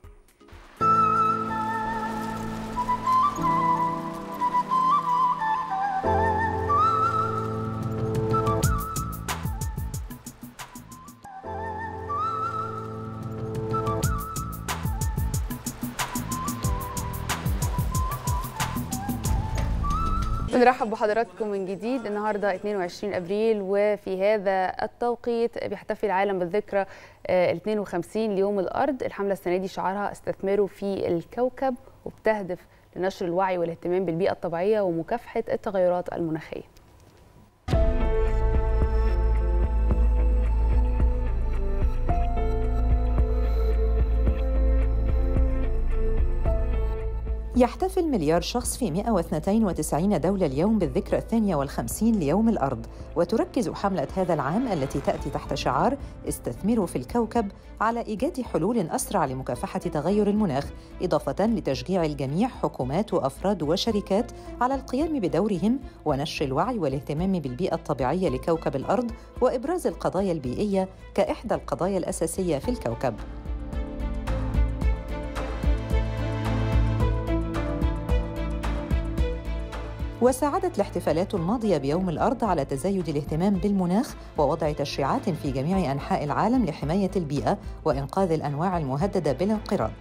Speaker 7: بنرحب بحضراتكم من جديد النهارده 22 ابريل وفي هذا التوقيت بيحتفل العالم بالذكرى ال 52 ليوم الارض الحمله السنه دي شعارها استثمروا في الكوكب وبتهدف لنشر الوعي والاهتمام بالبيئه الطبيعيه ومكافحه التغيرات المناخيه
Speaker 2: يحتفل مليار شخص في 192 دولة اليوم بالذكرى الثانية والخمسين ليوم الأرض وتركز حملة هذا العام التي تأتي تحت شعار استثمروا في الكوكب على إيجاد حلول أسرع لمكافحة تغير المناخ إضافة لتشجيع الجميع حكومات وأفراد وشركات على القيام بدورهم ونشر الوعي والاهتمام بالبيئة الطبيعية لكوكب الأرض وإبراز القضايا البيئية كإحدى القضايا الأساسية في الكوكب وساعدت الاحتفالات الماضية بيوم الأرض على تزايد الاهتمام بالمناخ ووضع تشريعات في جميع أنحاء العالم لحماية البيئة وإنقاذ الأنواع المهددة بالانقراض.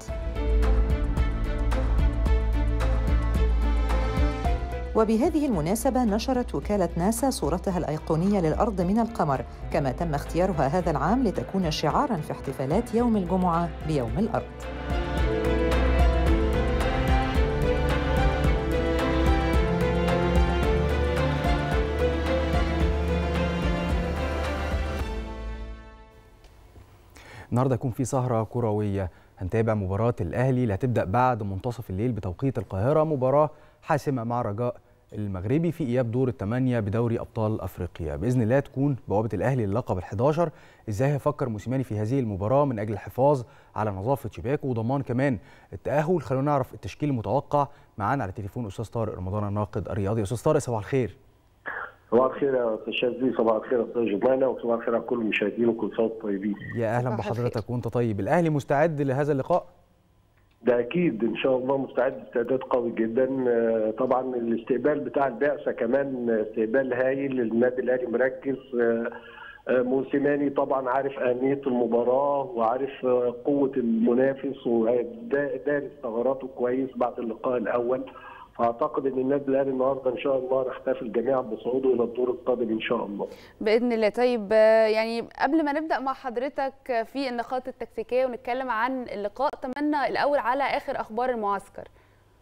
Speaker 2: وبهذه المناسبة نشرت وكالة ناسا صورتها الأيقونية للأرض من القمر كما تم اختيارها هذا العام لتكون شعاراً في احتفالات يوم الجمعة بيوم الأرض.
Speaker 6: النهارده هيكون في سهره كرويه هنتابع مباراه الاهلي اللي هتبدا بعد منتصف الليل بتوقيت القاهره مباراه حاسمه مع رجاء المغربي في اياب دور الثمانيه بدوري ابطال افريقيا باذن الله تكون بوابه الاهلي للقب ال11 ازاي هيفكر موسيماني في هذه المباراه من اجل الحفاظ على نظافه شباكه وضمان كمان التاهل خلونا نعرف التشكيل المتوقع معانا على التليفون استاذ طارق رمضان الناقد الرياضي استاذ طارق صباح الخير
Speaker 3: صباح الخير يا استاذ شاذلي صباح الخير يا استاذ جمانه وصباح الخير على كل المشاهدين وكل سنه وانتم طيبين
Speaker 6: يا اهلا بحضرتك وانت طيب الاهلي مستعد لهذا اللقاء
Speaker 3: ده اكيد ان شاء الله مستعد استعداد قوي جدا طبعا الاستقبال بتاع البعثه كمان استقبال هايل للنادي الاهلي مركز موسيماني طبعا عارف اهميه المباراه وعارف قوه المنافس ودارس ثغراته كويس بعد اللقاء الاول فاعتقد ان النادي الاهلي النهارده ان شاء الله نحتفل جميعا بصعوده الى الدور القادم ان شاء الله.
Speaker 7: باذن الله طيب يعني قبل ما نبدا مع حضرتك في النقاط التكتيكيه ونتكلم عن اللقاء تمنى الاول على اخر اخبار المعسكر.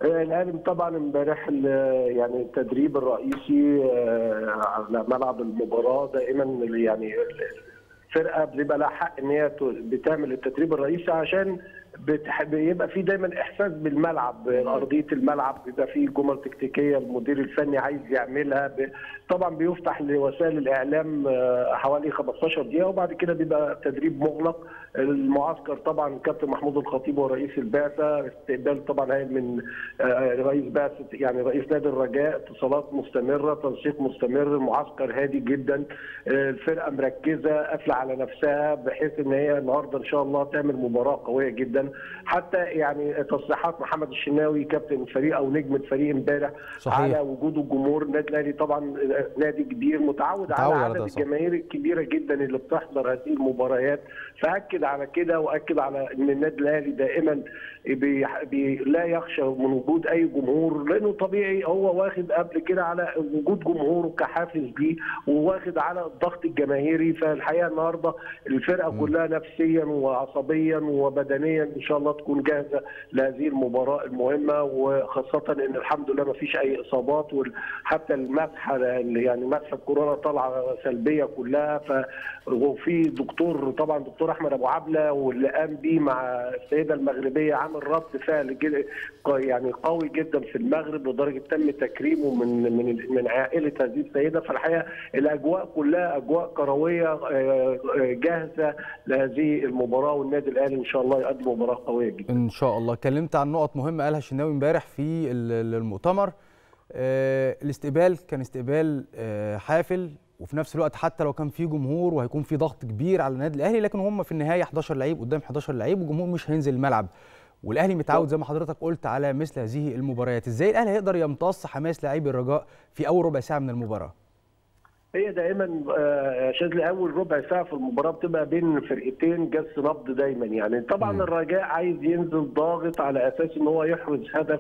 Speaker 3: الاهلي طبعا امبارح ال- يعني التدريب الرئيسي آه، على ملعب المباراه دائما يعني الفرقه بيبقى لها حق ان هي ت- بتعمل التدريب الرئيسي عشان بتح- بيبقى في دايما احساس بالملعب ارضيه الملعب بيبقى في جمل تكتيكيه المدير الفني عايز يعملها ب- طبعا بيفتح لوسائل الاعلام آه، حوالي 15 دقيقه وبعد كده بيبقى تدريب مغلق المعسكر طبعا كابتن محمود الخطيب هو رئيس البعثه استقبال طبعا هاي من آه، رئيس بعثه يعني رئيس نادي الرجاء اتصالات مستمره تنسيق مستمر المعسكر هادي جدا آه، الفرقه مركزه قافله على نفسها بحيث ان هي النهارده ان شاء الله تعمل مباراه قويه جدا حتى يعني تصريحات محمد الشناوي كابتن الفريق او نجم الفريق امبارح
Speaker 6: صحيح.
Speaker 3: على وجود الجمهور النادي الاهلي طبعا نادي كبير متعود,
Speaker 6: متعود
Speaker 3: على
Speaker 6: على
Speaker 3: عدد
Speaker 6: ده، صح.
Speaker 3: الجماهير الكبيره جدا اللي بتحضر هذه المباريات فاكد على كده واكد على ان النادي الاهلي دائما بي بي لا يخشى من وجود اي جمهور لانه طبيعي هو واخد قبل كده على وجود جمهوره كحافز ليه وواخد على الضغط الجماهيري فالحقيقه النهارده الفرقه كلها نفسيا وعصبيا وبدنيا ان شاء الله تكون جاهزه لهذه المباراه المهمه وخاصه ان الحمد لله ما فيش اي اصابات وحتى المسحه اللي يعني مسحه كورونا طالعه سلبيه كلها ف وفي دكتور طبعا دكتور احمد ابو عبله واللي قام بيه مع السيده المغربيه عامل رد فعل جد- يعني قوي جدا في المغرب لدرجه تم تكريمه من من من عائله هذه السيده فالحقيقه الاجواء كلها اجواء كرويه آه، آه، جاهزه لهذه المباراه والنادي الاهلي ان شاء الله يقدم مباراه قويه جدا
Speaker 6: ان شاء الله اتكلمت عن نقط مهمه قالها الشناوي امبارح في ال- ال- المؤتمر آه، الاستقبال كان استقبال آه، حافل وفي نفس الوقت حتى لو كان في جمهور وهيكون في ضغط كبير على النادي الاهلي لكن هم في النهايه 11 لعيب قدام 11 لعيب والجمهور مش هينزل الملعب والاهلي متعود زي ما حضرتك قلت على مثل هذه المباريات ازاي الاهلي هيقدر يمتص حماس لاعبي الرجاء في اول ربع ساعه من المباراه
Speaker 3: هي دائما آه، يا شاذلي اول ربع ساعه في المباراه بتبقى بين فرقتين جس نبض دايما يعني طبعا الرجاء عايز ينزل ضاغط على اساس ان هو يحرز هدف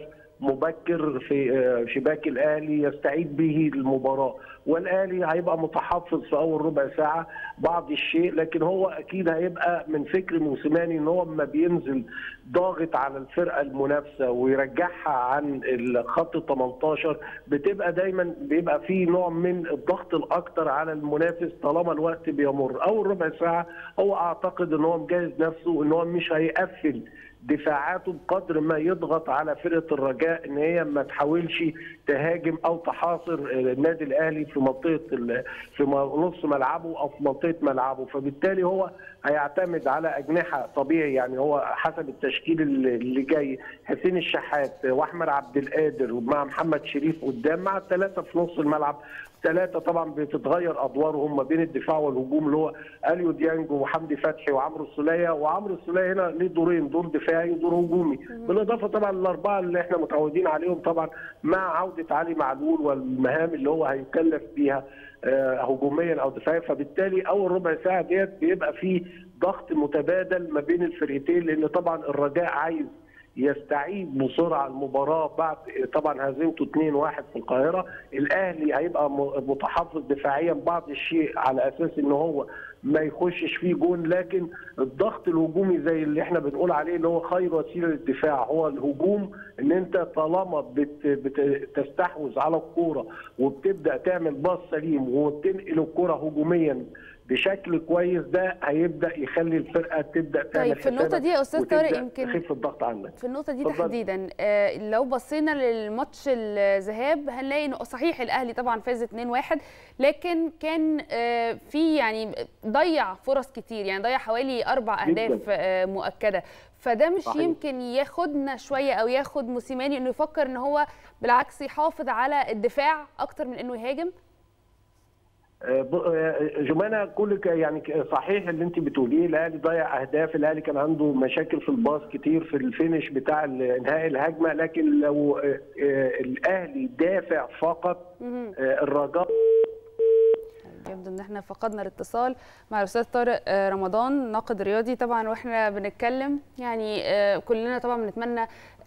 Speaker 3: مبكر في آه، شباك الاهلي يستعيد به المباراه والاهلي هيبقى متحفظ في اول ربع ساعه بعض الشيء لكن هو اكيد هيبقى من فكر موسيماني ان هو لما بينزل ضاغط على الفرقه المنافسه ويرجعها عن الخط 18 بتبقى دايما بيبقى في نوع من الضغط الاكتر على المنافس طالما الوقت بيمر اول ربع ساعه هو اعتقد ان هو مجهز نفسه ان هو مش هيقفل دفاعاته بقدر ما يضغط على فرقه الرجاء ان هي ما تحاولش تهاجم او تحاصر النادي الاهلي في منطقه ال- في م- نص ملعبه او في منطقه ملعبه فبالتالي هو هيعتمد على اجنحه طبيعي يعني هو حسب التشكيل اللي اللي جاي حسين الشحات واحمد عبد القادر ومع محمد شريف قدام مع الثلاثه في نص الملعب ثلاثه طبعا بتتغير ادوارهم ما بين الدفاع والهجوم اللي هو اليو ديانج وحمدي فتحي وعمرو السوليه وعمرو السوليه هنا ليه دورين دور دفاعي ودور هجومي بالاضافه طبعا للاربعه اللي احنا متعودين عليهم طبعا مع عوده علي معلول والمهام اللي هو هيكلف بيها آه، هجوميا او دفاعيا فبالتالي اول ربع ساعه ديت بيبقى فيه ضغط متبادل ما بين الفريقين لان طبعا الرجاء عايز يستعيد بسرعه المباراه بعد طبعا هزيمته 2-1 في القاهره، الاهلي هيبقى م- متحفظ دفاعيا بعض الشيء على اساس ان هو ما يخشش فيه جون لكن الضغط الهجومي زي اللي احنا بنقول عليه اللي هو خير وسيله للدفاع هو الهجوم ان انت طالما بت بتستحوذ على الكوره وبتبدا تعمل باص سليم وتنقل الكوره هجوميا بشكل كويس ده هيبدا يخلي الفرقه تبدا تعمل
Speaker 7: طيب في النقطة
Speaker 3: حسابك
Speaker 7: دي يا أستاذ
Speaker 3: وتبدأ
Speaker 7: طارق يمكن-
Speaker 3: تخف الضغط عنك
Speaker 7: في النقطة دي
Speaker 3: اتفضل.
Speaker 7: تحديدا آه، لو بصينا للماتش الذهاب هنلاقي انه صحيح الاهلي طبعا فاز 2-1 لكن كان آه، في يعني ضيع فرص كتير يعني ضيع حوالي اربع
Speaker 4: جداً.
Speaker 7: اهداف آه، مؤكدة فده مش
Speaker 4: صحيح.
Speaker 7: يمكن ياخدنا شوية او ياخد موسيماني انه يفكر ان هو بالعكس يحافظ على الدفاع اكتر من انه يهاجم
Speaker 3: آه، ب- آه، جمانة كل ك- يعني ك- صحيح اللي انت بتقوليه الاهلي ضيع اهداف الاهلي كان عنده مشاكل في الباص كتير في الفينش بتاع ال- انهاء الهجمه لكن لو آه، آه، الاهلي دافع فقط
Speaker 7: مهم.
Speaker 3: آه، الرجاء
Speaker 7: يبدو ان احنا فقدنا الاتصال مع الاستاذ طارق آه، رمضان ناقد رياضي طبعا واحنا بنتكلم يعني آه، كلنا طبعا بنتمنى آه،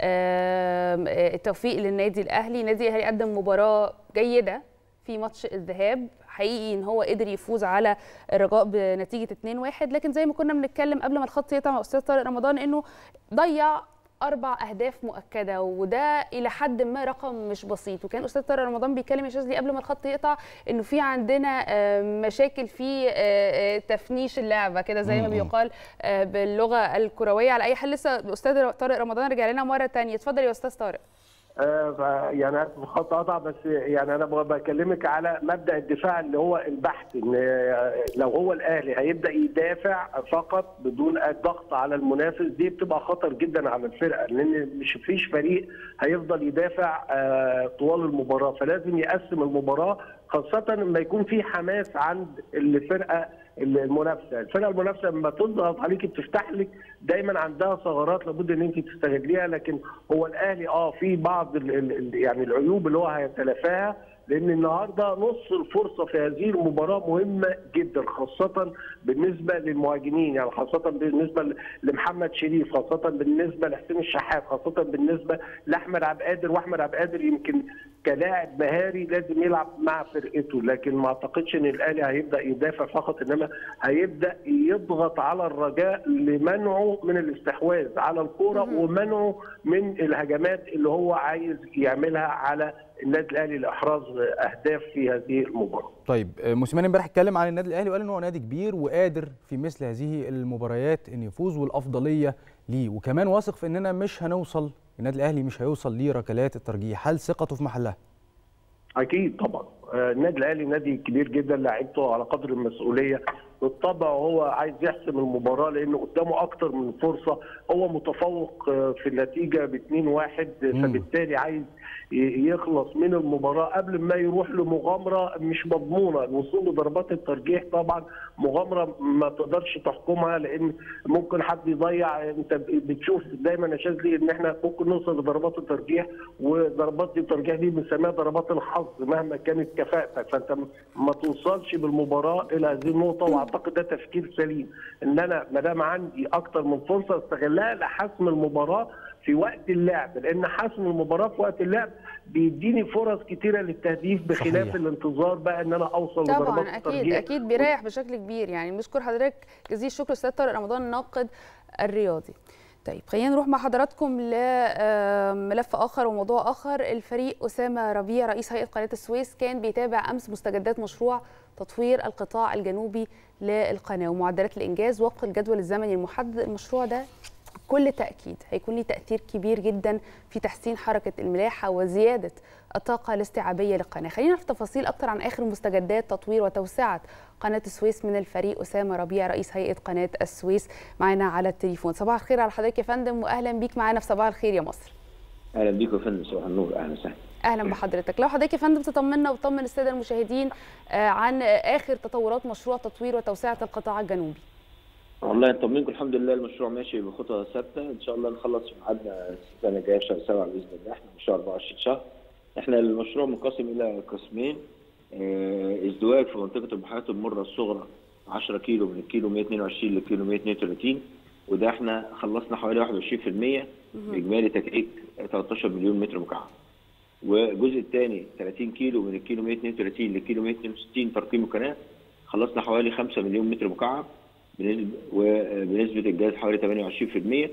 Speaker 7: آه، التوفيق للنادي الاهلي النادي الاهلي قدم مباراه جيده في ماتش الذهاب حقيقي ان هو قدر يفوز على الرجاء بنتيجه 2-1 لكن زي ما كنا بنتكلم قبل ما الخط يقطع مع استاذ طارق رمضان انه ضيع اربع اهداف مؤكده وده الى حد ما رقم مش بسيط وكان استاذ طارق رمضان بيتكلم يا شاذلي قبل ما الخط يقطع انه في عندنا آه، مشاكل في آه، آه، تفنيش اللعبه كده زي ما
Speaker 3: مم.
Speaker 7: بيقال آه، باللغه الكرويه على اي حال لسه استاذ طارق رمضان رجع لنا مره ثانيه اتفضل يا استاذ طارق
Speaker 3: آه، ف- يعني أسف الخط قطع بس يعني انا ب- بكلمك على مبدا الدفاع اللي هو البحث ان آه، لو هو الاهلي هيبدا يدافع فقط بدون الضغط على المنافس دي بتبقى خطر جدا على الفرقه لان مش فيش فريق هيفضل يدافع آه، طوال المباراه فلازم يقسم المباراه خاصه لما يكون في حماس عند الفرقه المنافسه، الفرقه المنافسه لما تضغط عليك بتفتح لك دايما عندها ثغرات لابد ان انت تستغليها لكن هو الاهلي اه في بعض ال ال يعني العيوب اللي هو هيتلافاها لان النهارده نص الفرصه في هذه المباراه مهمه جدا خاصه بالنسبه للمهاجمين يعني خاصه بالنسبه لمحمد شريف خاصه بالنسبه لحسين الشحات خاصه بالنسبه لاحمد عبد القادر واحمد عبد القادر يمكن كلاعب مهاري لازم يلعب مع فرقته لكن ما اعتقدش ان الاهلي هيبدا يدافع فقط انما هيبدا يضغط على الرجاء لمنعه من الاستحواذ على الكوره ومنعه من الهجمات اللي هو عايز يعملها على النادي الاهلي لاحراز اهداف في هذه المباراه.
Speaker 6: طيب آه، موسيماني امبارح اتكلم عن النادي الاهلي وقال ان هو نادي كبير وقادر في مثل هذه المباريات ان يفوز والافضليه ليه وكمان واثق في اننا مش هنوصل النادي الاهلي مش هيوصل لركلات الترجيح هل ثقته في محلها
Speaker 3: اكيد طبعا آه، النادي الاهلي نادي كبير جدا لعيبته على قدر المسؤوليه بالطبع هو عايز يحسم المباراه لانه قدامه اكتر من فرصه هو متفوق آه، في النتيجه ب 2-1 فبالتالي عايز ي- يخلص من المباراه قبل ما يروح لمغامره مش مضمونه الوصول لضربات الترجيح طبعا مغامره ما تقدرش تحكمها لان ممكن حد يضيع انت بتشوف دايما يا شاذلي ان احنا ممكن نوصل لضربات الترجيح وضربات الترجيح دي بنسميها ضربات الحظ مهما كانت كفاءتك فانت م- ما توصلش بالمباراه الى هذه النقطه واعتقد ده تفكير سليم ان انا ما دام عندي اكتر من فرصه استغلها لحسم المباراه في وقت اللعب لان حسم المباراه في وقت اللعب بيديني فرص كتيره للتهديف بخلاف
Speaker 7: صحيح.
Speaker 3: الانتظار بقى ان انا اوصل لضربات
Speaker 7: طبعا اكيد
Speaker 3: الترجيح
Speaker 7: اكيد بيريح بشكل كبير يعني بنشكر حضرتك جزيل الشكر استاذ طارق رمضان الناقد الرياضي طيب خلينا نروح مع حضراتكم لملف اخر وموضوع اخر الفريق اسامه ربيع رئيس هيئه قناه السويس كان بيتابع امس مستجدات مشروع تطوير القطاع الجنوبي للقناه ومعدلات الانجاز وفق الجدول الزمني المحدد المشروع ده بكل تأكيد هيكون ليه تأثير كبير جدا في تحسين حركة الملاحة وزيادة الطاقة الاستيعابية للقناة خلينا نعرف تفاصيل أكتر عن آخر مستجدات تطوير وتوسعة قناة السويس من الفريق أسامة ربيع رئيس هيئة قناة السويس معنا على التليفون صباح الخير على حضرتك يا فندم وأهلا بيك معنا في صباح الخير يا مصر
Speaker 4: اهلا بيكم يا فندم صباح النور اهلا وسهلا
Speaker 7: اهلا بحضرتك لو حضرتك يا فندم تطمنا وتطمن الساده المشاهدين آه، عن اخر تطورات مشروع تطوير وتوسعه القطاع الجنوبي
Speaker 4: والله نطمنكم الحمد لله المشروع ماشي بخطى ثابته ان شاء الله نخلص في ميعادنا السنه الجايه في شهر 7 باذن الله احنا مشروع 24 شهر احنا المشروع منقسم الى قسمين آه، ازدواج في منطقه البحيرات المره الصغرى 10 كيلو من الكيلو 122 للكيلو 132 وده احنا خلصنا حوالي 21% باجمالي تكعيب 13 مليون متر مكعب والجزء الثاني 30 كيلو من الكيلو 132 للكيلو 162 ترقيم القناه خلصنا حوالي 5 مليون متر مكعب بنسبه وبنسبه الجاز حوالي 28%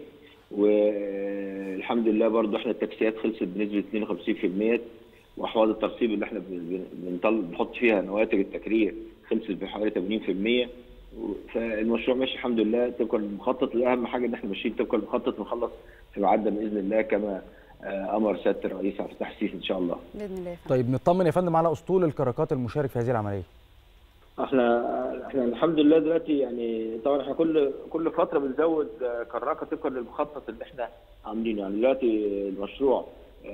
Speaker 4: والحمد لله برضو احنا التكسيات خلصت بنسبه 52% واحواض الترسيب اللي احنا بن- بنطل بنحط فيها نواتج التكرير خلصت بحوالي 80% فالمشروع ماشي الحمد لله طبقا للمخطط اهم حاجه ان احنا ماشيين طبقا للمخطط ونخلص في ميعادنا باذن الله كما آه، امر سياده الرئيس عبد الفتاح السيسي ان شاء الله.
Speaker 7: باذن الله
Speaker 6: طيب نطمن يا فندم على اسطول الكراكات المشارك في هذه العمليه
Speaker 4: احنا احنا الحمد لله دلوقتي يعني طبعا احنا كل كل فتره بنزود آه، كراكه طبقا للمخطط اللي احنا عاملينه يعني دلوقتي المشروع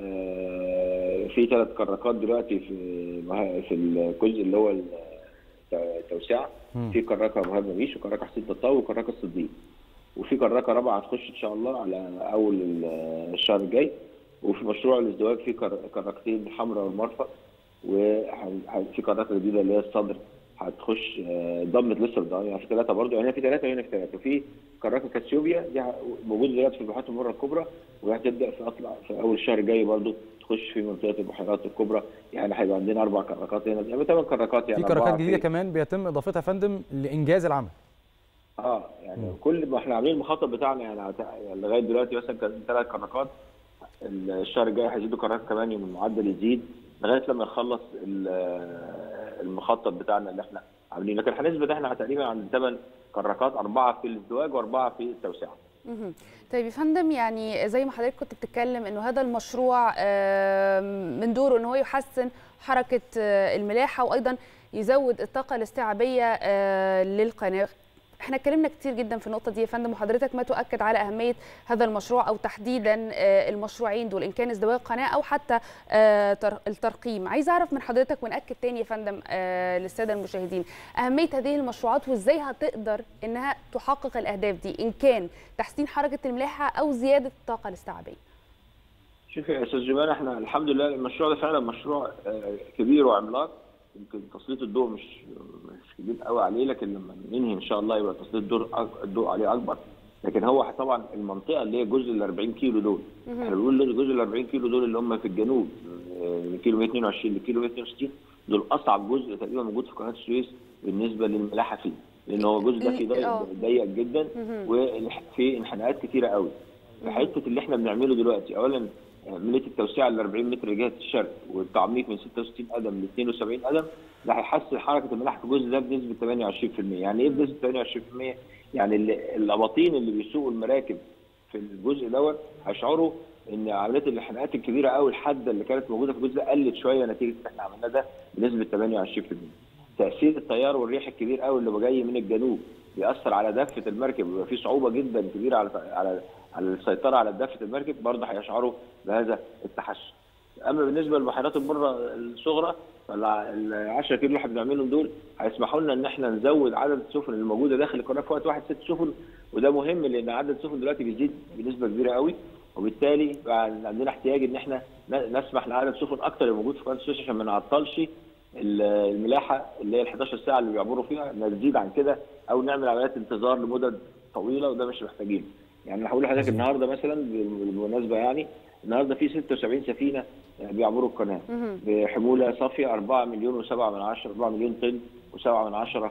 Speaker 4: آه، في ثلاث كراكات دلوقتي في مه- في الجزء اللي هو التوسعه
Speaker 5: مم.
Speaker 4: في كراكه مهاب مبيش وكراكه حسين تطاوي وكراكه الصديق وفي كراكه رابعه هتخش ان شاء الله على اول ال- الشهر الجاي وفي مشروع الازدواج في كر- كراكتين الحمراء والمرفأ وفي كراكه جديده اللي هي الصدر هتخش آه، ضمت لسه الضمير يعني في ثلاثه برضه يعني في ثلاثه وهنا في ثلاثه وفي كراكه كاسيوبيا دي ه- موجوده دلوقتي في البحيرات المره الكبرى وهتبدا في اطلع في اول الشهر الجاي برضه تخش في منطقه البحيرات الكبرى يعني هيبقى عندنا اربع كراكات هنا يعني ثمان كراكات يعني
Speaker 6: في كراكات
Speaker 4: أربعة
Speaker 6: جديده
Speaker 4: في-
Speaker 6: كمان بيتم اضافتها يا فندم لانجاز العمل
Speaker 4: اه يعني كل ما احنا عاملين المخطط بتاعنا يعني هت- يعني لغايه دلوقتي مثلا كان ثلاث كركات الشهر الجاي هيزيدوا كركات كمان يوم المعدل يزيد لغايه لما نخلص ال- المخطط بتاعنا اللي احنا عاملينه لكن هنثبت احنا تقريبا عند ثمان كركات اربعه في الازدواج واربعه في التوسعه
Speaker 7: مهم. طيب يا فندم يعني زي ما حضرتك كنت بتتكلم انه هذا المشروع آم، من دوره ان هو يحسن حركه آه، الملاحه وايضا يزود الطاقه الاستيعابيه آه، للقناه احنا اتكلمنا كتير جدا في النقطه دي يا فندم وحضرتك ما تؤكد على اهميه هذا المشروع او تحديدا آه، المشروعين دول ان كان ازدواج قناه او حتى آه، تر- الترقيم عايز اعرف من حضرتك وناكد تاني يا فندم آه، للساده المشاهدين اهميه هذه المشروعات وازاي هتقدر انها تحقق الاهداف دي ان كان تحسين حركه الملاحه او زياده الطاقه الاستيعابيه
Speaker 4: شوف يا استاذ جمال احنا الحمد لله المشروع ده فعلا مشروع آه، كبير وعملاق يمكن تسليط الضوء مش مش كبير قوي عليه لكن لما ننهي ان شاء الله يبقى تسليط الضوء أك- الضوء عليه اكبر لكن هو طبعا المنطقه اللي هي جزء ال 40 كيلو دول
Speaker 5: مهم.
Speaker 4: احنا بنقول جزء ال 40 كيلو دول اللي هم في الجنوب آه، من كيلو 122 لكيلو 162 دول اصعب جزء تقريبا موجود في قناه السويس بالنسبه للملاحه فيه لان هو الجزء ده فيه ضيق
Speaker 7: آه.
Speaker 4: ضيق جدا
Speaker 7: مهم.
Speaker 4: وفي انحناءات كتيره قوي في حته اللي احنا بنعمله دلوقتي اولا عمليه التوسعه ل 40 متر لجهه الشرق والتعميق من 66 قدم ل 72 قدم ده هيحسن حركه الملاحه في الجزء ده بنسبه 28% يعني ايه بنسبه 28% يعني اللي- الاباطين اللي بيسوقوا المراكب في الجزء دوت هيشعروا ان عمليه الانحناءات الكبيره قوي الحاده اللي كانت موجوده في الجزء ده قلت شويه نتيجه اللي احنا عملناه ده بنسبه 28% تاثير التيار والريح الكبير قوي اللي جاي من الجنوب بيأثر على دفه المركب ويبقى في صعوبه جدا كبيره على على على السيطره على دفه المركب برضه هيشعروا بهذا التحسن. اما بالنسبه للبحيرات البره الصغرى فال 10 كيلو اللي احنا بنعملهم دول هيسمحوا لنا ان احنا نزود عدد السفن اللي موجوده داخل القناه في وقت واحد ست سفن وده مهم لان عدد السفن دلوقتي بيزيد بنسبه كبيره قوي وبالتالي بقى عندنا احتياج ان احنا ن- نسمح لعدد سفن اكتر اللي موجود في قناه السويس عشان ما نعطلش ال- الملاحه اللي هي ال 11 ساعه اللي بيعبروا فيها نزيد عن كده او نعمل عمليات انتظار لمدد طويله وده مش محتاجينه. يعني انا هقول لحضرتك النهارده مثلا بالمناسبه يعني النهارده في 76 سفينه بيعبروا القناه
Speaker 7: مهم.
Speaker 4: بحموله صافيه 4 مليون و7 من 10 4 مليون طن و7 من 10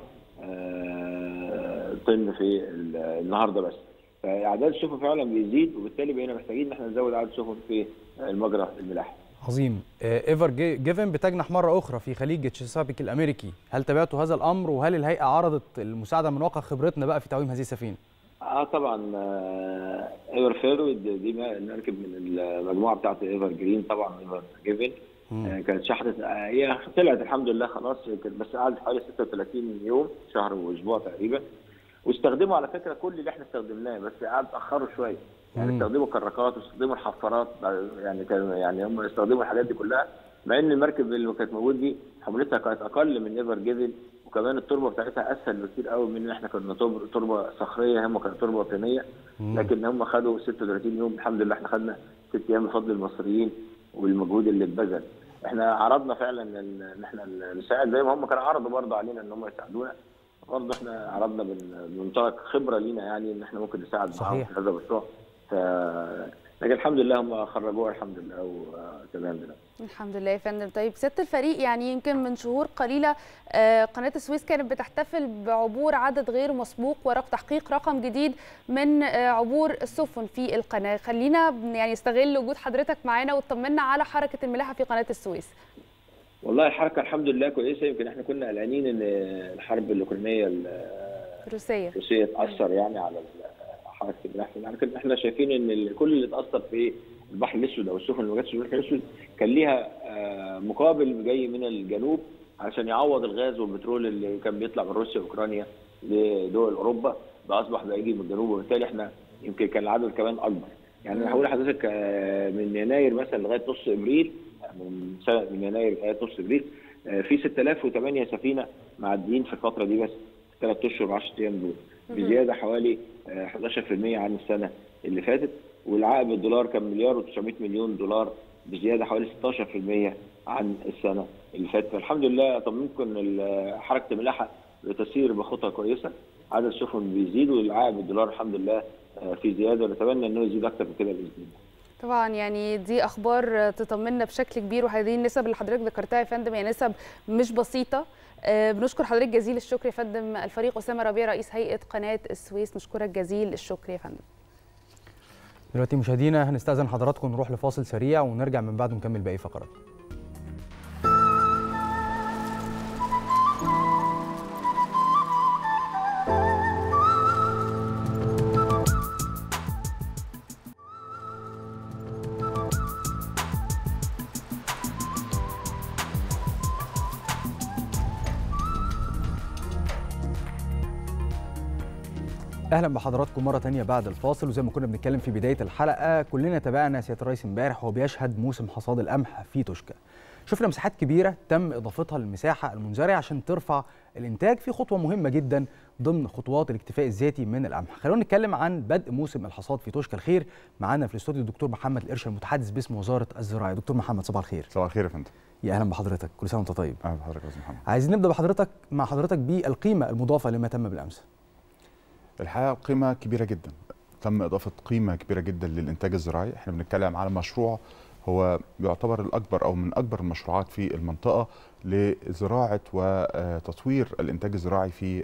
Speaker 4: آه، طن في ال- النهارده بس فاعداد السفن فعلا بيزيد وبالتالي بقينا محتاجين ان احنا نزود عدد السفن في المجرى الملاحي
Speaker 6: عظيم آه، ايفر جي- جيفن بتجنح مره اخرى في خليج تشيسابيك الامريكي هل تابعتوا هذا الامر وهل الهيئه عرضت المساعده من واقع خبرتنا بقى في تعويم هذه السفينه
Speaker 4: اه طبعا آه، ايفر فيرو دي دي مركب من المجموعه بتاعت ايفر جرين طبعا ايفر جيفن آه، كانت شحنت آه، هي طلعت الحمد لله خلاص كانت بس قعدت حوالي 36 يوم شهر واسبوع تقريبا واستخدموا على فكره كل اللي احنا استخدمناه بس قعد اتاخروا شويه يعني
Speaker 6: مم.
Speaker 4: استخدموا كراكات واستخدموا الحفارات يعني كانوا يعني هم استخدموا الحاجات دي كلها مع ان المركب اللي كانت موجود دي حمولتها كانت اقل من ايفر جيفن وكمان التربه بتاعتها اسهل بكتير قوي من ان احنا كنا تربه تربه صخريه هم كانت تربه طينيه
Speaker 6: مم.
Speaker 4: لكن هم خدوا 36 يوم الحمد لله احنا خدنا ست ايام بفضل المصريين والمجهود اللي اتبذل احنا عرضنا فعلا ان إن احنا نساعد زي ما هم كانوا عرضوا برضه علينا ان هم يساعدونا برضه احنا عرضنا من منطلق خبره لينا يعني ان احنا ممكن نساعد معاهم
Speaker 6: صحيح.
Speaker 4: في هذا المشروع ف لكن الحمد لله هم خرجوها الحمد لله وتمام دلوقتي
Speaker 7: الحمد لله يا فندم طيب سياده الفريق يعني يمكن من شهور قليله آه، قناه السويس كانت بتحتفل بعبور عدد غير مسبوق وتحقيق رقم جديد من آه، عبور السفن في القناه خلينا يعني نستغل وجود حضرتك معانا وتطمنا على حركه الملاحه في قناه السويس
Speaker 4: والله الحركه الحمد لله كويسه يمكن احنا كنا قلقانين ان الحرب الاوكرانيه
Speaker 7: روسيه
Speaker 4: الروسيه تاثر يعني على حركه الملاحه لكن احنا شايفين ان ال- كل اللي اتاثر في البحر الاسود او السفن اللي ما جاتش في البحر الاسود كان ليها آه، مقابل جاي من الجنوب عشان يعوض الغاز والبترول اللي كان بيطلع من روسيا واوكرانيا لدول اوروبا ده اصبح بقى يجي من الجنوب وبالتالي احنا يمكن كان العدد كمان اكبر يعني انا هقول لحضرتك آه، من يناير مثلا لغايه نص ابريل من سنه من يناير لغايه نص ابريل آه، في 6008 سفينه معديين في الفتره دي بس ثلاث اشهر و10 ايام دول
Speaker 5: مهم.
Speaker 4: بزياده حوالي آه، 11% عن السنه اللي فاتت والعائد بالدولار كان مليار و900 مليون دولار بزياده حوالي 16% عن السنه اللي فاتت فالحمد لله اطمنكم ان ال- حركه الملاحه بتسير بخطى كويسه عدد السفن بيزيد والعائد بالدولار الحمد لله آه، في زياده ونتمنى انه يزيد اكتر من كده باذن الله
Speaker 7: طبعا يعني دي اخبار تطمنا بشكل كبير وهذه النسب اللي حضرتك ذكرتها يا فندم هي نسب مش بسيطه آه، بنشكر حضرتك جزيل الشكر يا فندم الفريق اسامه ربيع رئيس هيئه قناه السويس نشكرك جزيل الشكر يا فندم
Speaker 6: دلوقتي مشاهدينا هنستأذن حضراتكم نروح لفاصل سريع ونرجع من بعده نكمل باقي فقرات اهلا بحضراتكم مره تانية بعد الفاصل وزي ما كنا بنتكلم في بدايه الحلقه كلنا تابعنا سياده الرئيس امبارح وهو بيشهد موسم حصاد القمح في توشكا شفنا مساحات كبيره تم اضافتها للمساحه المنزرعه عشان ترفع الانتاج في خطوه مهمه جدا ضمن خطوات الاكتفاء الذاتي من القمح خلونا نتكلم عن بدء موسم الحصاد في توشكا الخير معانا في الاستوديو الدكتور محمد القرش المتحدث باسم وزاره الزراعه دكتور محمد صباح الخير
Speaker 5: صباح الخير يا فندم
Speaker 6: يا اهلا بحضرتك كل سنه وانت طيب
Speaker 5: اهلا بحضرتك يا استاذ محمد
Speaker 6: عايزين نبدا بحضرتك مع حضرتك بالقيمه المضافه لما تم بالامس
Speaker 5: الحقيقه قيمه كبيره جدا تم اضافه قيمه كبيره جدا للانتاج الزراعي احنا بنتكلم على مشروع هو يعتبر الاكبر او من اكبر المشروعات في المنطقه لزراعه وتطوير الانتاج الزراعي في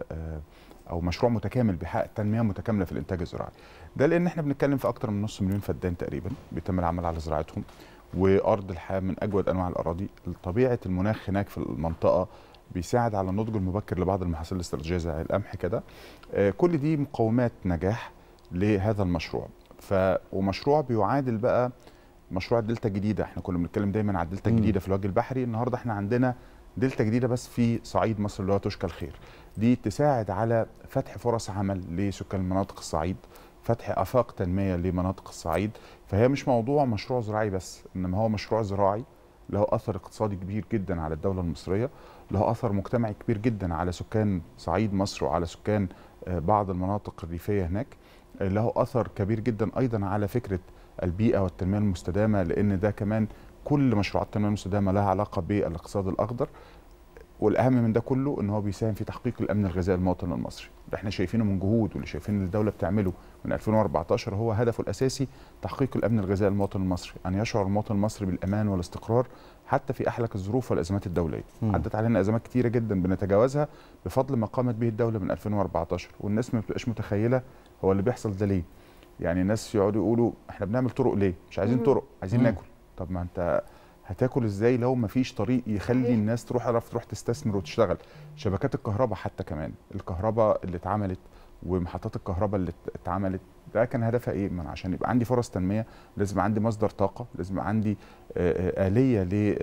Speaker 5: او مشروع متكامل بيحقق تنميه متكامله في الانتاج الزراعي ده لان احنا بنتكلم في اكثر من نص مليون فدان تقريبا بيتم العمل على زراعتهم وارض الحياه من اجود انواع الاراضي طبيعه المناخ هناك في المنطقه بيساعد على النضج المبكر لبعض المحاصيل الاستراتيجيه زي القمح كده آه كل دي مقومات نجاح لهذا المشروع ف ومشروع بيعادل بقى مشروع الدلتا الجديده احنا كنا بنتكلم دايما على الدلتا الجديده في الوجه البحري النهارده احنا عندنا دلتا جديده بس في صعيد مصر اللي هو توشكا الخير دي تساعد على فتح فرص عمل لسكان مناطق الصعيد فتح افاق تنميه لمناطق الصعيد فهي مش موضوع مشروع زراعي بس انما هو مشروع زراعي له اثر اقتصادي كبير جدا على الدوله المصريه له اثر مجتمعي كبير جدا على سكان صعيد مصر وعلى سكان بعض المناطق الريفيه هناك له اثر كبير جدا ايضا على فكره البيئه والتنميه المستدامه لان ده كمان كل مشروعات التنميه المستدامه لها علاقه بالاقتصاد الاخضر والاهم من ده كله ان هو بيساهم في تحقيق الامن الغذائي للمواطن المصري اللي احنا شايفينه من جهود واللي شايفين ان الدوله بتعمله من 2014 هو هدفه الاساسي تحقيق الامن الغذائي للمواطن المصري ان يشعر المواطن المصري بالامان والاستقرار حتى في احلك الظروف والازمات الدوليه م. عدت علينا ازمات كتيره جدا بنتجاوزها بفضل ما قامت به الدوله من 2014 والناس ما بتبقاش متخيله هو اللي بيحصل ده ليه يعني الناس يقعدوا يقولوا احنا بنعمل طرق ليه مش عايزين طرق عايزين ناكل طب ما انت هتاكل ازاي لو ما فيش طريق يخلي الناس تروح تعرف تروح تستثمر وتشتغل شبكات الكهرباء حتى كمان الكهرباء اللي اتعملت ومحطات الكهرباء اللي اتعملت ده كان هدفها ايه؟ من عشان يبقى عندي فرص تنميه لازم عندي مصدر طاقه، لازم عندي اليه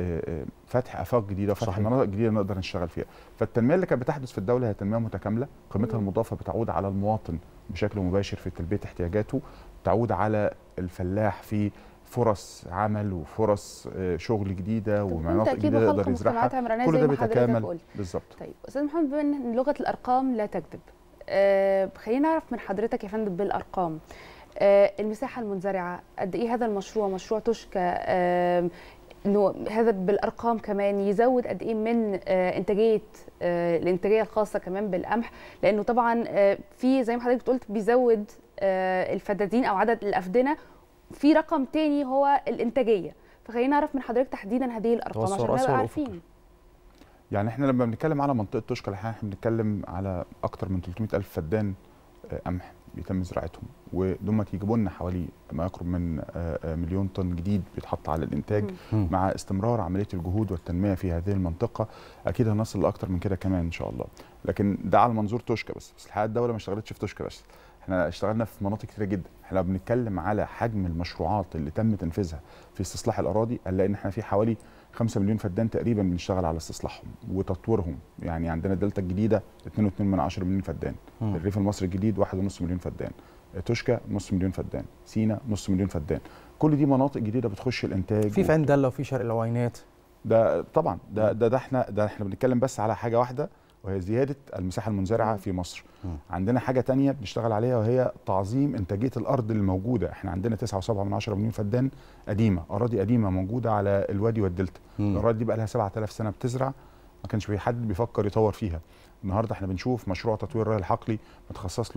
Speaker 5: لفتح افاق جديده وفتح مناطق جديده نقدر نشتغل فيها، فالتنميه اللي كانت بتحدث في الدوله هي تنميه متكامله، قيمتها المضافه بتعود على المواطن بشكل مباشر في تلبيه احتياجاته، تعود على الفلاح في فرص عمل وفرص شغل جديده ومناطق جديده يقدر يزرعها
Speaker 7: كل ده بيتكامل
Speaker 5: بالظبط
Speaker 7: طيب استاذ محمد بما ان لغه الارقام لا تكذب آه خلينا نعرف من حضرتك يا فندم بالارقام آه المساحه المنزرعه قد ايه هذا المشروع مشروع توشكا آه انه هذا بالارقام كمان يزود قد ايه من آه انتاجيه آه الانتاجيه الخاصه كمان بالقمح لانه طبعا آه في زي ما حضرتك قلت بيزود آه الفدادين او عدد الافدنه في رقم تاني هو الانتاجيه فخلينا نعرف من حضرتك تحديدا هذه الارقام عشان نبقى عارفين
Speaker 5: يعني احنا لما بنتكلم على منطقه توشكا الحقيقه احنا بنتكلم على اكثر من 300 الف فدان قمح بيتم زراعتهم ودول يجيبوا لنا حوالي ما يقرب من مليون طن جديد بيتحط على الانتاج م. مع استمرار عمليه الجهود والتنميه في هذه المنطقه اكيد هنصل لاكثر من كده كمان ان شاء الله لكن ده على منظور توشكا بس بس الحقيقه الدوله ما اشتغلتش في توشكا بس احنا اشتغلنا في مناطق كتيره جدا احنا لو بنتكلم على حجم المشروعات اللي تم تنفيذها في استصلاح الاراضي هنلاقي ان احنا في حوالي 5 مليون فدان تقريبا بنشتغل على استصلاحهم وتطويرهم يعني عندنا الدلتا الجديده 2.2 من 10 مليون فدان م. الريف المصري الجديد 1.5 مليون فدان توشكا نص مليون فدان سينا نص مليون فدان كل دي مناطق جديده بتخش الانتاج
Speaker 6: في فندله وفي شرق العوينات
Speaker 5: ده طبعا ده ده, ده احنا ده احنا بنتكلم بس على حاجه واحده وهي زياده المساحه المنزرعه في مصر م. عندنا حاجه تانية بنشتغل عليها وهي تعظيم انتاجيه الارض الموجوده احنا عندنا 9.7 من 10 مليون فدان قديمه اراضي قديمه موجوده على الوادي والدلتا الاراضي دي بقى لها 7000 سنه بتزرع ما كانش في حد بيفكر يطور فيها النهارده احنا بنشوف مشروع تطوير الري الحقلي متخصص له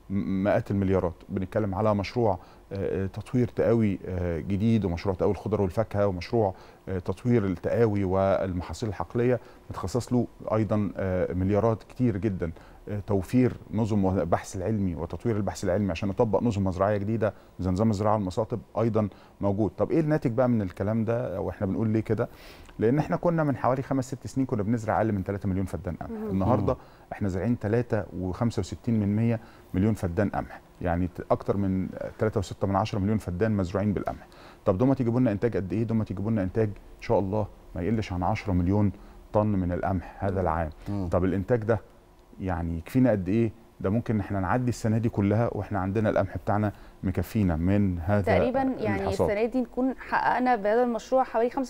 Speaker 5: م- مئات المليارات بنتكلم على مشروع آه، تطوير تقاوي آه، جديد ومشروع تقاوي الخضر والفاكهه ومشروع آه، تطوير التقاوي والمحاصيل الحقليه متخصص له ايضا آه، مليارات كتير جدا آه، توفير نظم البحث العلمي وتطوير البحث العلمي عشان نطبق نظم مزرعيه جديده زي نظام الزراعه المصاطب ايضا موجود طب ايه الناتج بقى من الكلام ده واحنا بنقول ليه كده لان احنا كنا من حوالي خمس ست سنين كنا بنزرع اقل من 3 مليون فدان قمح
Speaker 8: مم.
Speaker 5: النهارده احنا زارعين 3 و65 من 100 مليون فدان قمح يعني ت- اكتر من 3.6 من 10 مليون فدان مزروعين بالقمح طب دول يجيبوا لنا انتاج قد ايه دول يجيبوا لنا انتاج ان شاء الله ما يقلش عن 10 مليون طن من القمح هذا العام طب الانتاج ده يعني يكفينا قد ايه ده ممكن احنا نعدي السنه دي كلها واحنا عندنا القمح بتاعنا مكفينا من هذا
Speaker 7: تقريبا يعني
Speaker 5: الحصاد.
Speaker 7: السنه دي نكون حققنا بهذا المشروع حوالي 65%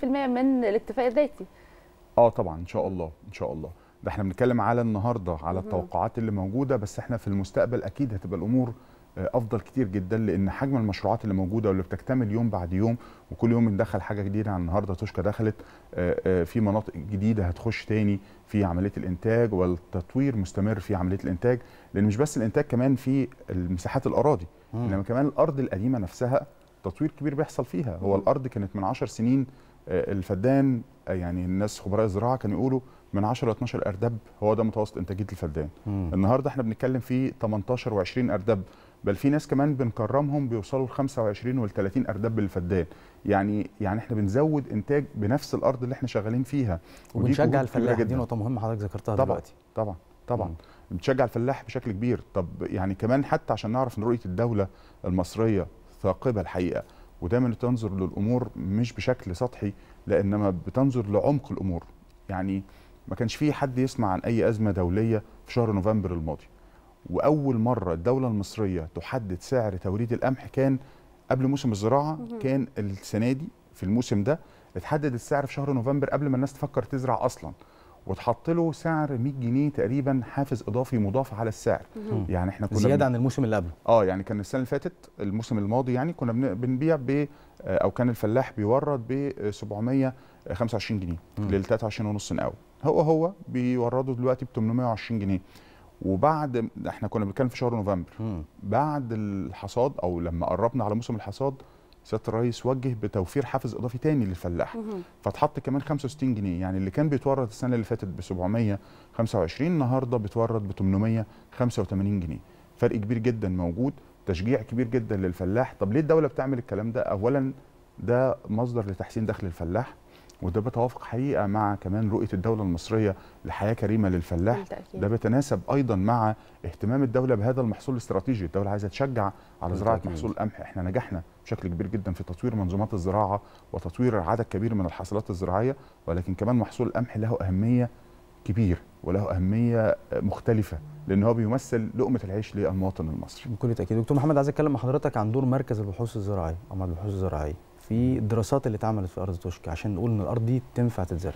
Speaker 7: من الاكتفاء الذاتي
Speaker 5: اه طبعا ان شاء الله ان شاء الله ده احنا بنتكلم على النهارده على
Speaker 7: مهم.
Speaker 5: التوقعات اللي موجوده بس احنا في المستقبل اكيد هتبقى الامور آه، افضل كتير جدا لان حجم المشروعات اللي موجوده واللي بتكتمل يوم بعد يوم وكل يوم بندخل حاجه جديده عن النهارده توشكا دخلت آه، آه، في مناطق جديده هتخش تاني في عمليه الانتاج والتطوير مستمر في عمليه الانتاج لان مش بس الانتاج كمان في المساحات الاراضي
Speaker 6: مم.
Speaker 5: انما كمان الارض القديمه نفسها تطوير كبير بيحصل فيها هو الارض كانت من 10 سنين آه، الفدان آه، يعني الناس خبراء الزراعه كانوا يقولوا من 10 ل 12 اردب هو ده متوسط انتاجيه الفدان
Speaker 6: مم.
Speaker 5: النهارده احنا بنتكلم في 18 و20 اردب بل في ناس كمان بنكرمهم بيوصلوا ل 25 وال 30 اردب للفدان يعني يعني احنا بنزود انتاج بنفس الارض اللي احنا شغالين فيها ودي
Speaker 6: وبنشجع
Speaker 5: جهود كبيرة
Speaker 6: الفلاح دي
Speaker 5: جداً.
Speaker 6: نقطه مهمه حضرتك ذكرتها
Speaker 5: طبعا
Speaker 6: دلوقتي
Speaker 5: طبعا طبعا بتشجع الفلاح بشكل كبير طب يعني كمان حتى عشان نعرف ان رؤيه الدوله المصريه ثاقبه الحقيقه ودايما تنظر للامور مش بشكل سطحي لانما بتنظر لعمق الامور يعني ما كانش في حد يسمع عن اي ازمه دوليه في شهر نوفمبر الماضي واول مره الدوله المصريه تحدد سعر توريد القمح كان قبل موسم الزراعه
Speaker 8: مهم.
Speaker 5: كان السنه دي في الموسم ده اتحدد السعر في شهر نوفمبر قبل ما الناس تفكر تزرع اصلا واتحط له سعر 100 جنيه تقريبا حافز اضافي مضاف على السعر
Speaker 6: مهم.
Speaker 5: يعني احنا كنا
Speaker 6: زياده
Speaker 5: بن-
Speaker 6: عن الموسم اللي قبله
Speaker 5: اه يعني كان السنه اللي فاتت الموسم الماضي يعني كنا بن- بنبيع ب آه، او كان الفلاح بيورد ب 725 جنيه
Speaker 6: مم.
Speaker 5: لل 23 ونص نقاوي هو هو بيوردوا دلوقتي ب 820 جنيه وبعد احنا كنا بنتكلم في شهر نوفمبر
Speaker 6: مم.
Speaker 5: بعد الحصاد او لما قربنا على موسم الحصاد سياده الرئيس وجه بتوفير حافز اضافي تاني للفلاح
Speaker 8: مهم.
Speaker 5: فاتحط كمان 65 جنيه يعني اللي كان بيتورد السنه اللي فاتت ب 725 النهارده بيتورد ب 885 جنيه فرق كبير جدا موجود تشجيع كبير جدا للفلاح طب ليه الدوله بتعمل الكلام ده اولا ده مصدر لتحسين دخل الفلاح وده بيتوافق حقيقه مع كمان رؤيه الدوله المصريه لحياه كريمه للفلاح
Speaker 7: بالتأكيد.
Speaker 5: ده بيتناسب ايضا مع اهتمام الدوله بهذا المحصول الاستراتيجي الدوله عايزه تشجع على زراعه
Speaker 6: بالتأكيد.
Speaker 5: محصول القمح احنا نجحنا بشكل كبير جدا في تطوير منظومات الزراعه وتطوير عدد كبير من الحاصلات الزراعيه ولكن كمان محصول القمح له اهميه كبير وله اهميه مختلفه لان هو بيمثل لقمه العيش للمواطن المصري
Speaker 6: بكل تاكيد دكتور محمد عايز اتكلم مع حضرتك عن دور مركز البحوث الزراعيه او معهد البحوث الزراعيه في الدراسات اللي اتعملت في ارض توشكا عشان نقول ان الارض دي تنفع تتزرع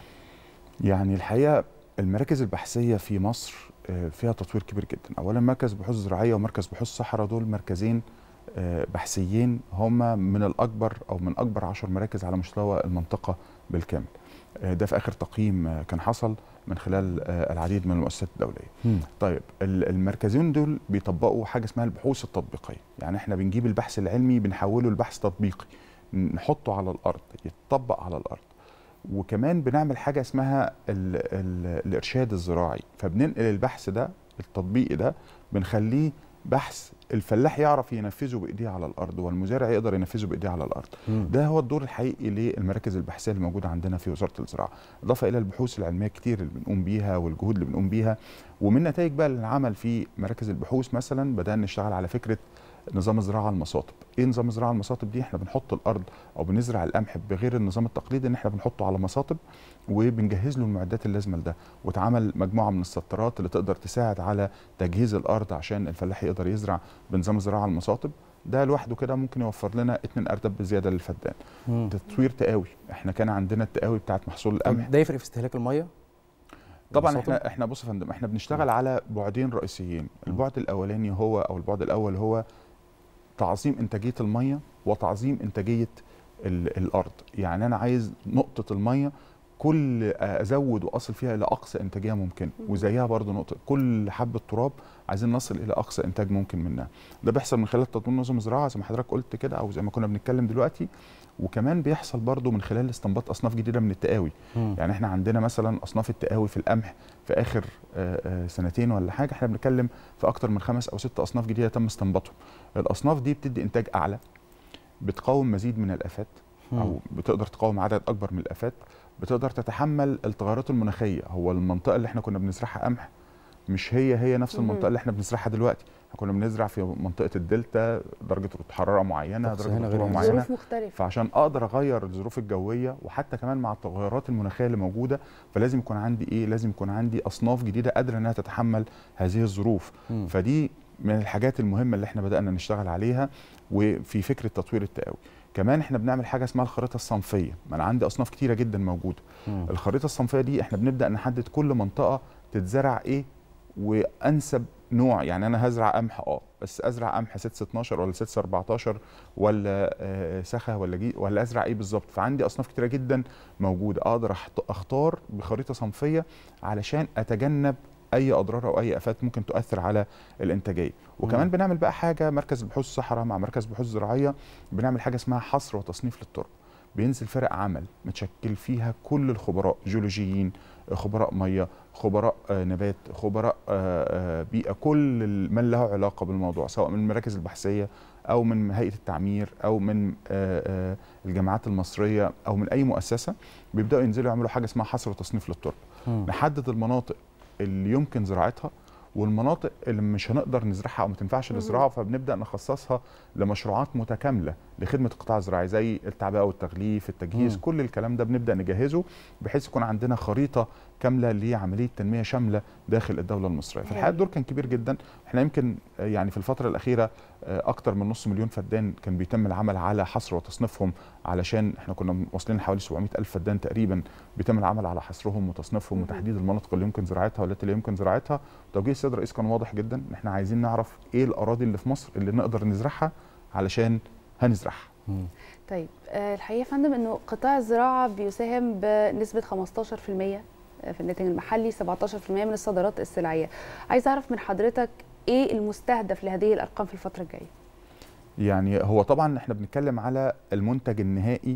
Speaker 5: يعني الحقيقه المراكز البحثيه في مصر آه، فيها تطوير كبير جدا اولا مركز بحوث زراعيه ومركز بحوث صحراء دول مركزين آه، بحثيين هما من الاكبر او من اكبر عشر مراكز على مستوى المنطقه بالكامل آه، ده في اخر تقييم آه، كان حصل من خلال آه، العديد من المؤسسات الدوليه طيب ال- المركزين دول بيطبقوا حاجه اسمها البحوث التطبيقيه يعني احنا بنجيب البحث العلمي بنحوله لبحث تطبيقي نحطه على الارض يتطبق على الارض وكمان بنعمل حاجه اسمها ال ال الارشاد الزراعي فبننقل البحث ده التطبيقي ده بنخليه بحث الفلاح يعرف ينفذه بايديه على الارض والمزارع يقدر ينفذه بايديه على الارض
Speaker 6: مم.
Speaker 5: ده هو الدور الحقيقي للمراكز البحثيه اللي موجوده عندنا في وزاره الزراعه اضافه الى البحوث العلميه كتير اللي بنقوم بيها والجهود اللي بنقوم بيها ومن نتائج بقى العمل في مراكز البحوث مثلا بدانا نشتغل على فكره نظام الزراعه المصاطب ايه نظام الزراعه المصاطب دي احنا بنحط الارض او بنزرع القمح بغير النظام التقليدي ان احنا بنحطه على مصاطب وبنجهز له المعدات اللازمه لده واتعمل مجموعه من السطرات اللي تقدر تساعد على تجهيز الارض عشان الفلاح يقدر يزرع بنظام الزراعه المصاطب ده لوحده كده ممكن يوفر لنا اتنين اردب بزياده للفدان
Speaker 6: مم.
Speaker 5: تطوير تقاوي احنا كان عندنا التقاوي بتاعت محصول القمح
Speaker 6: طب ده يفرق في استهلاك الميه
Speaker 5: طبعا
Speaker 6: المصاطب؟
Speaker 5: احنا احنا بص يا فندم احنا بنشتغل على بعدين رئيسيين البعد الاولاني هو او البعد الاول هو تعظيم انتاجيه الميه وتعظيم انتاجيه ال- الارض يعني انا عايز نقطه الميه كل ازود واصل فيها الى اقصى انتاجيه ممكنه وزيها برضو نقطه كل حبه تراب عايزين نصل الى اقصى انتاج ممكن منها ده بيحصل من خلال تطوير نظم الزراعه زي ما حضرتك قلت كده او زي ما كنا بنتكلم دلوقتي وكمان بيحصل برضو من خلال استنباط اصناف جديده من التقاوي
Speaker 6: مم.
Speaker 5: يعني احنا عندنا مثلا اصناف التقاوي في القمح في اخر آه، آه، سنتين ولا حاجه احنا بنتكلم في اكتر من خمس او ست اصناف جديده تم استنباطهم الاصناف دي بتدي انتاج اعلى بتقاوم مزيد من الافات او بتقدر تقاوم عدد اكبر من الافات بتقدر تتحمل التغيرات المناخيه هو المنطقه اللي احنا كنا بنزرعها قمح مش هي هي نفس
Speaker 6: مهم.
Speaker 5: المنطقه اللي احنا بنزرعها دلوقتي احنا كنا بنزرع في منطقه الدلتا درجه حراره معينه
Speaker 6: طقس
Speaker 5: درجه
Speaker 6: هنا غير
Speaker 5: رطوبه
Speaker 6: هنا.
Speaker 5: معينه
Speaker 7: ظروف مختلفة.
Speaker 5: فعشان اقدر اغير الظروف الجويه وحتى كمان مع التغيرات المناخيه اللي موجوده فلازم يكون عندي ايه لازم يكون عندي اصناف جديده قادره انها تتحمل هذه الظروف
Speaker 6: مم.
Speaker 5: فدي من الحاجات المهمه اللي احنا بدانا نشتغل عليها وفي فكره تطوير التقاوي كمان احنا بنعمل حاجه اسمها الخريطه الصنفيه ما انا عندي اصناف كتيره جدا موجوده
Speaker 6: مم.
Speaker 5: الخريطه الصنفيه دي احنا بنبدا نحدد كل منطقه تتزرع ايه وانسب نوع يعني انا هزرع قمح اه بس ازرع قمح 6 12 ولا 6 14 ولا آه، سخا ولا جي ولا ازرع ايه بالظبط فعندي اصناف كتيره جدا موجوده اقدر أحط- اختار بخريطه صنفيه علشان اتجنب اي اضرار او اي افات ممكن تؤثر على الانتاجيه وكمان
Speaker 6: مم.
Speaker 5: بنعمل بقى حاجه مركز البحوث الصحراء مع مركز بحوث زراعيه بنعمل حاجه اسمها حصر وتصنيف للتربه بينزل فرق عمل متشكل فيها كل الخبراء جيولوجيين خبراء ميه خبراء آه، نبات خبراء آه، آه، بيئه كل ال- من له علاقه بالموضوع سواء من المراكز البحثيه او من هيئه التعمير او من آه، آه، الجامعات المصريه او من اي مؤسسه بيبداوا ينزلوا يعملوا حاجه اسمها حصر وتصنيف للتربه
Speaker 6: مم.
Speaker 5: نحدد المناطق اللي يمكن زراعتها والمناطق اللي مش هنقدر نزرعها او ما تنفعش للزراعه فبنبدا نخصصها لمشروعات متكامله لخدمه القطاع الزراعي زي التعبئه والتغليف التجهيز
Speaker 6: مم.
Speaker 5: كل الكلام ده بنبدا نجهزه بحيث يكون عندنا خريطه كامله لعمليه تنميه شامله داخل الدوله المصريه في الحقيقه الدور كان كبير جدا احنا يمكن آه، يعني في الفتره الاخيره آه، اكتر من نص مليون فدان كان بيتم العمل على حصر وتصنيفهم علشان احنا كنا واصلين لحوالي 700 الف فدان تقريبا بيتم العمل على حصرهم وتصنيفهم وتحديد المناطق اللي يمكن زراعتها والتي لا يمكن زراعتها توجيه السيد الرئيس كان واضح جدا ان احنا عايزين نعرف ايه الاراضي اللي في مصر اللي نقدر نزرعها علشان هنزرعها
Speaker 7: طيب آه، الحقيقه يا فندم انه قطاع الزراعه بيساهم بنسبه 15% في الناتج المحلي 17% من الصادرات السلعيه عايز اعرف من حضرتك ايه المستهدف لهذه الارقام في الفتره الجايه
Speaker 5: يعني هو طبعا احنا بنتكلم على المنتج النهائي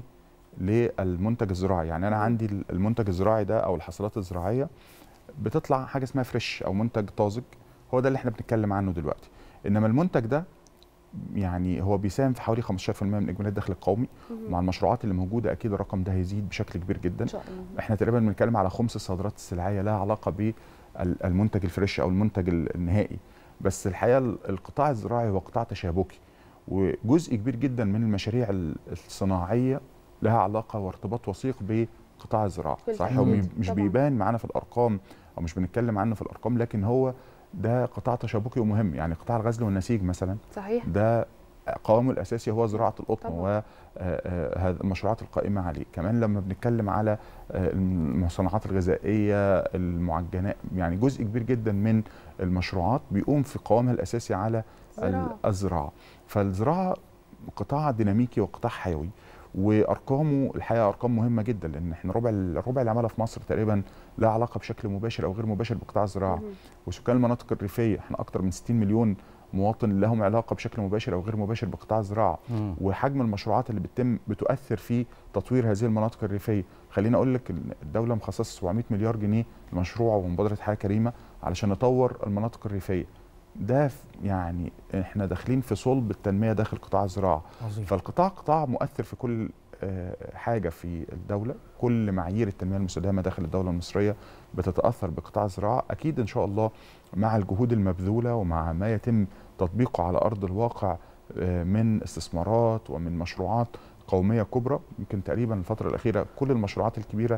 Speaker 5: للمنتج الزراعي يعني انا عندي المنتج الزراعي ده او الحصولات الزراعيه بتطلع حاجه اسمها فريش او منتج طازج هو ده اللي احنا بنتكلم عنه دلوقتي انما المنتج ده يعني هو بيساهم في حوالي 15% من اجمالي الدخل القومي
Speaker 7: مهم.
Speaker 5: مع المشروعات اللي موجوده اكيد الرقم ده هيزيد بشكل كبير جدا
Speaker 7: ان شاء الله
Speaker 5: احنا تقريبا بنتكلم على خمس الصادرات السلعيه لها علاقه بالمنتج الفريش او المنتج النهائي بس الحقيقه القطاع الزراعي هو قطاع تشابكي وجزء كبير جدا من المشاريع الصناعيه لها علاقه وارتباط وثيق بقطاع الزراعه صحيح هو
Speaker 7: بالتأكيد.
Speaker 5: مش
Speaker 7: طبعاً.
Speaker 5: بيبان معانا في الارقام او مش بنتكلم عنه في الارقام لكن هو ده قطاع تشابكي ومهم يعني قطاع الغزل والنسيج مثلا
Speaker 7: صحيح
Speaker 5: ده قوامه الاساسي هو زراعه القطن
Speaker 7: طبعاً.
Speaker 5: وهذه المشروعات القائمه عليه كمان لما بنتكلم على آه، المصنعات الغذائيه المعجنات يعني جزء كبير جدا من المشروعات بيقوم في قوامها الاساسي على ال-
Speaker 7: زراعة.
Speaker 5: الزراعه فالزراعه قطاع ديناميكي وقطاع حيوي وارقامه الحقيقه ارقام مهمه جدا لان احنا ربع ربع العماله في مصر تقريبا لها علاقه بشكل مباشر او غير مباشر بقطاع الزراعه
Speaker 7: مهم.
Speaker 5: وسكان المناطق الريفيه احنا اكتر من 60 مليون مواطن لهم علاقه بشكل مباشر او غير مباشر بقطاع الزراعه
Speaker 6: مم.
Speaker 5: وحجم المشروعات اللي بتتم بتؤثر في تطوير هذه المناطق الريفيه خليني اقول لك إن الدوله مخصصه 700 مليار جنيه لمشروع ومبادره حياه كريمه علشان نطور المناطق الريفيه ده ف- يعني احنا داخلين في صلب التنميه داخل قطاع الزراعه
Speaker 6: عظيم.
Speaker 5: فالقطاع قطاع مؤثر في كل آه، حاجه في الدوله كل معايير التنميه المستدامه داخل الدوله المصريه بتتاثر بقطاع الزراعه اكيد ان شاء الله مع الجهود المبذوله ومع ما يتم تطبيقه على ارض الواقع آه، من استثمارات ومن مشروعات قوميه كبرى يمكن تقريبا الفتره الاخيره كل المشروعات الكبيره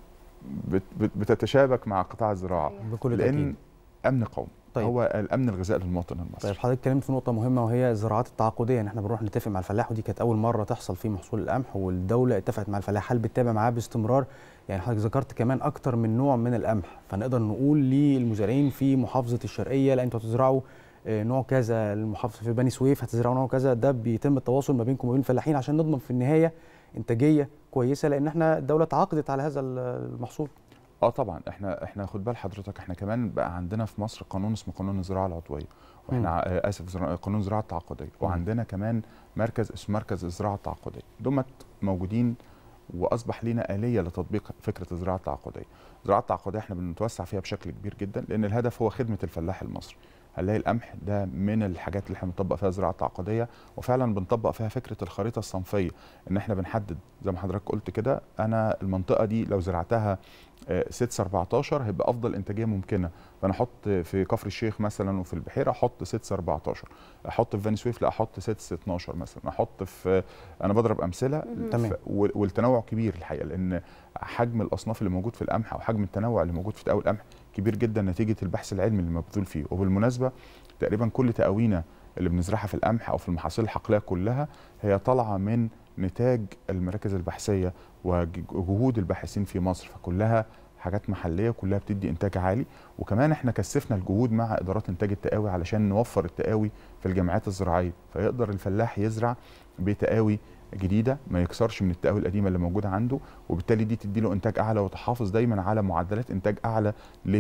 Speaker 5: بت- بت- بتتشابك مع قطاع الزراعه
Speaker 6: بكل
Speaker 5: لان
Speaker 6: تأكيد.
Speaker 5: امن قومي
Speaker 6: طيب.
Speaker 5: هو الامن الغذائي للمواطن المصري
Speaker 6: طيب حضرتك اتكلمت في نقطة مهمة وهي الزراعات التعاقدية يعني احنا بنروح نتفق مع الفلاح ودي كانت أول مرة تحصل في محصول القمح والدولة اتفقت مع الفلاح هل بتتابع معاه باستمرار؟ يعني حضرتك ذكرت كمان أكتر من نوع من القمح فنقدر نقول للمزارعين في محافظة الشرقية لا انتوا هتزرعوا آه، نوع كذا المحافظة في بني سويف هتزرعوا نوع كذا ده بيتم التواصل ما بينكم وبين الفلاحين عشان نضمن في النهاية انتاجيه كويسه لان احنا الدوله تعاقدت على هذا المحصول
Speaker 5: اه طبعا احنا احنا خد بال حضرتك احنا كمان بقى عندنا في مصر قانون اسمه قانون الزراعه العضويه واحنا آه، اسف زرا- قانون الزراعه التعاقديه وعندنا كمان مركز اسمه مركز الزراعه التعاقديه دمت موجودين واصبح لينا اليه لتطبيق فكره الزراعه التعاقديه الزراعه التعاقديه احنا بنتوسع فيها بشكل كبير جدا لان الهدف هو خدمه الفلاح المصري هنلاقي القمح ده من الحاجات اللي احنا بنطبق فيها الزراعه التعاقديه وفعلا بنطبق فيها فكره الخريطه الصنفيه ان احنا بنحدد زي ما حضرتك قلت كده انا المنطقه دي لو زرعتها آه، 6 14 هيبقى افضل انتاجيه ممكنه فانا احط في كفر الشيخ مثلا وفي البحيره احط 6 14 احط في بني سويف لا احط 6 12 مثلا احط في انا بضرب امثله
Speaker 6: مهم. تمام.
Speaker 5: ف- وال- والتنوع كبير الحقيقه لان حجم الاصناف اللي موجود في القمح او حجم التنوع اللي موجود في تقاوي القمح كبير جدا نتيجه البحث العلمي اللي مبذول فيه وبالمناسبه تقريبا كل تقاوينا اللي بنزرعها في القمح او في المحاصيل الحقليه كلها هي طالعه من نتاج المراكز البحثيه وجهود الباحثين في مصر فكلها حاجات محليه كلها بتدي انتاج عالي وكمان احنا كثفنا الجهود مع ادارات انتاج التقاوي علشان نوفر التقاوي في الجامعات الزراعيه فيقدر الفلاح يزرع بتقاوي جديده ما يكسرش من التقاوي القديمه اللي موجوده عنده وبالتالي دي تدي له انتاج اعلى وتحافظ دايما على معدلات انتاج اعلى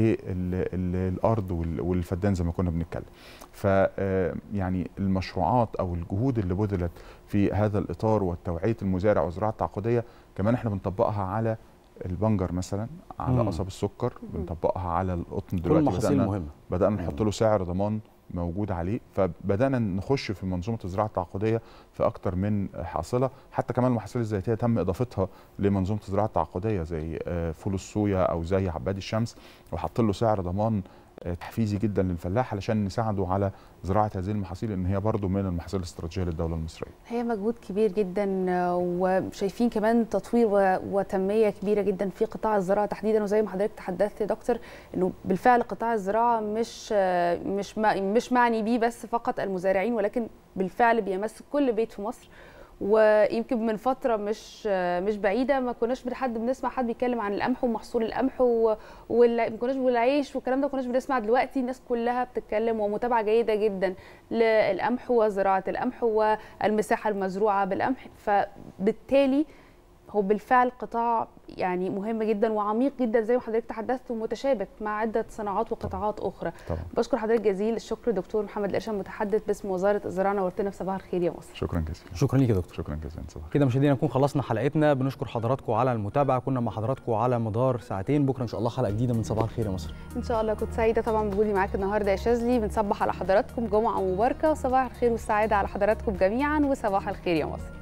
Speaker 5: للارض والفدان زي ما كنا بنتكلم ف آه، يعني المشروعات او الجهود اللي بذلت في هذا الاطار وتوعيه المزارع والزراعه التعاقديه كمان احنا بنطبقها على البنجر مثلا على
Speaker 6: مم.
Speaker 5: قصب السكر بنطبقها على القطن
Speaker 6: كل
Speaker 5: دلوقتي
Speaker 6: المحاصيل
Speaker 5: بدأنا-
Speaker 6: مهمة.
Speaker 5: بدانا نحط له سعر ضمان موجود عليه فبدانا نخش في منظومه الزراعه التعاقديه في اكتر من حاصله حتى كمان المحاصيل الزيتيه تم اضافتها لمنظومه الزراعه التعاقديه زي آه، فول الصويا او زي عباد الشمس وحط له سعر ضمان آه، تحفيزي جدا للفلاح علشان نساعده على زراعه هذه المحاصيل لان هي برضو من المحاصيل الاستراتيجيه للدوله المصريه
Speaker 7: هي مجهود كبير جدا آه، وشايفين كمان تطوير و- وتنميه كبيره جدا في قطاع الزراعه تحديدا وزي ما حضرتك تحدثت يا دكتور انه بالفعل قطاع الزراعه مش آه، مش ما- مش معني بيه بس فقط المزارعين ولكن بالفعل بيمس كل بيت في مصر ويمكن من فتره مش آه، مش بعيده ما كناش حد بنسمع حد بيتكلم عن القمح ومحصول القمح و- وال- ما كناش والعيش والكلام ده ما كناش بنسمع دلوقتي الناس كلها بتتكلم ومتابعه جيده جدا للقمح وزراعه القمح والمساحه المزروعه بالقمح فبالتالي هو بالفعل قطاع يعني مهم جدا وعميق جدا زي ما حضرتك تحدثت ومتشابك مع عده صناعات وقطاعات اخرى
Speaker 5: طبعا
Speaker 7: بشكر حضرتك جزيل الشكر دكتور محمد القرشة متحدث باسم وزاره الزراعه نورتنا في صباح الخير يا مصر
Speaker 5: شكرا جزيلا
Speaker 6: شكرا ليك يا دكتور
Speaker 5: شكرا جزيلا صباح
Speaker 6: كده مشاهدينا نكون خلصنا حلقتنا بنشكر حضراتكم على المتابعه كنا مع حضراتكم على مدار ساعتين بكره ان شاء الله حلقه جديده من صباح الخير يا مصر
Speaker 7: ان شاء الله كنت سعيده طبعا بوجودي معاك النهارده يا شاذلي بنصبح على حضراتكم جمعه مباركه وصباح الخير والسعاده على حضراتكم جميعا وصباح الخير يا مصر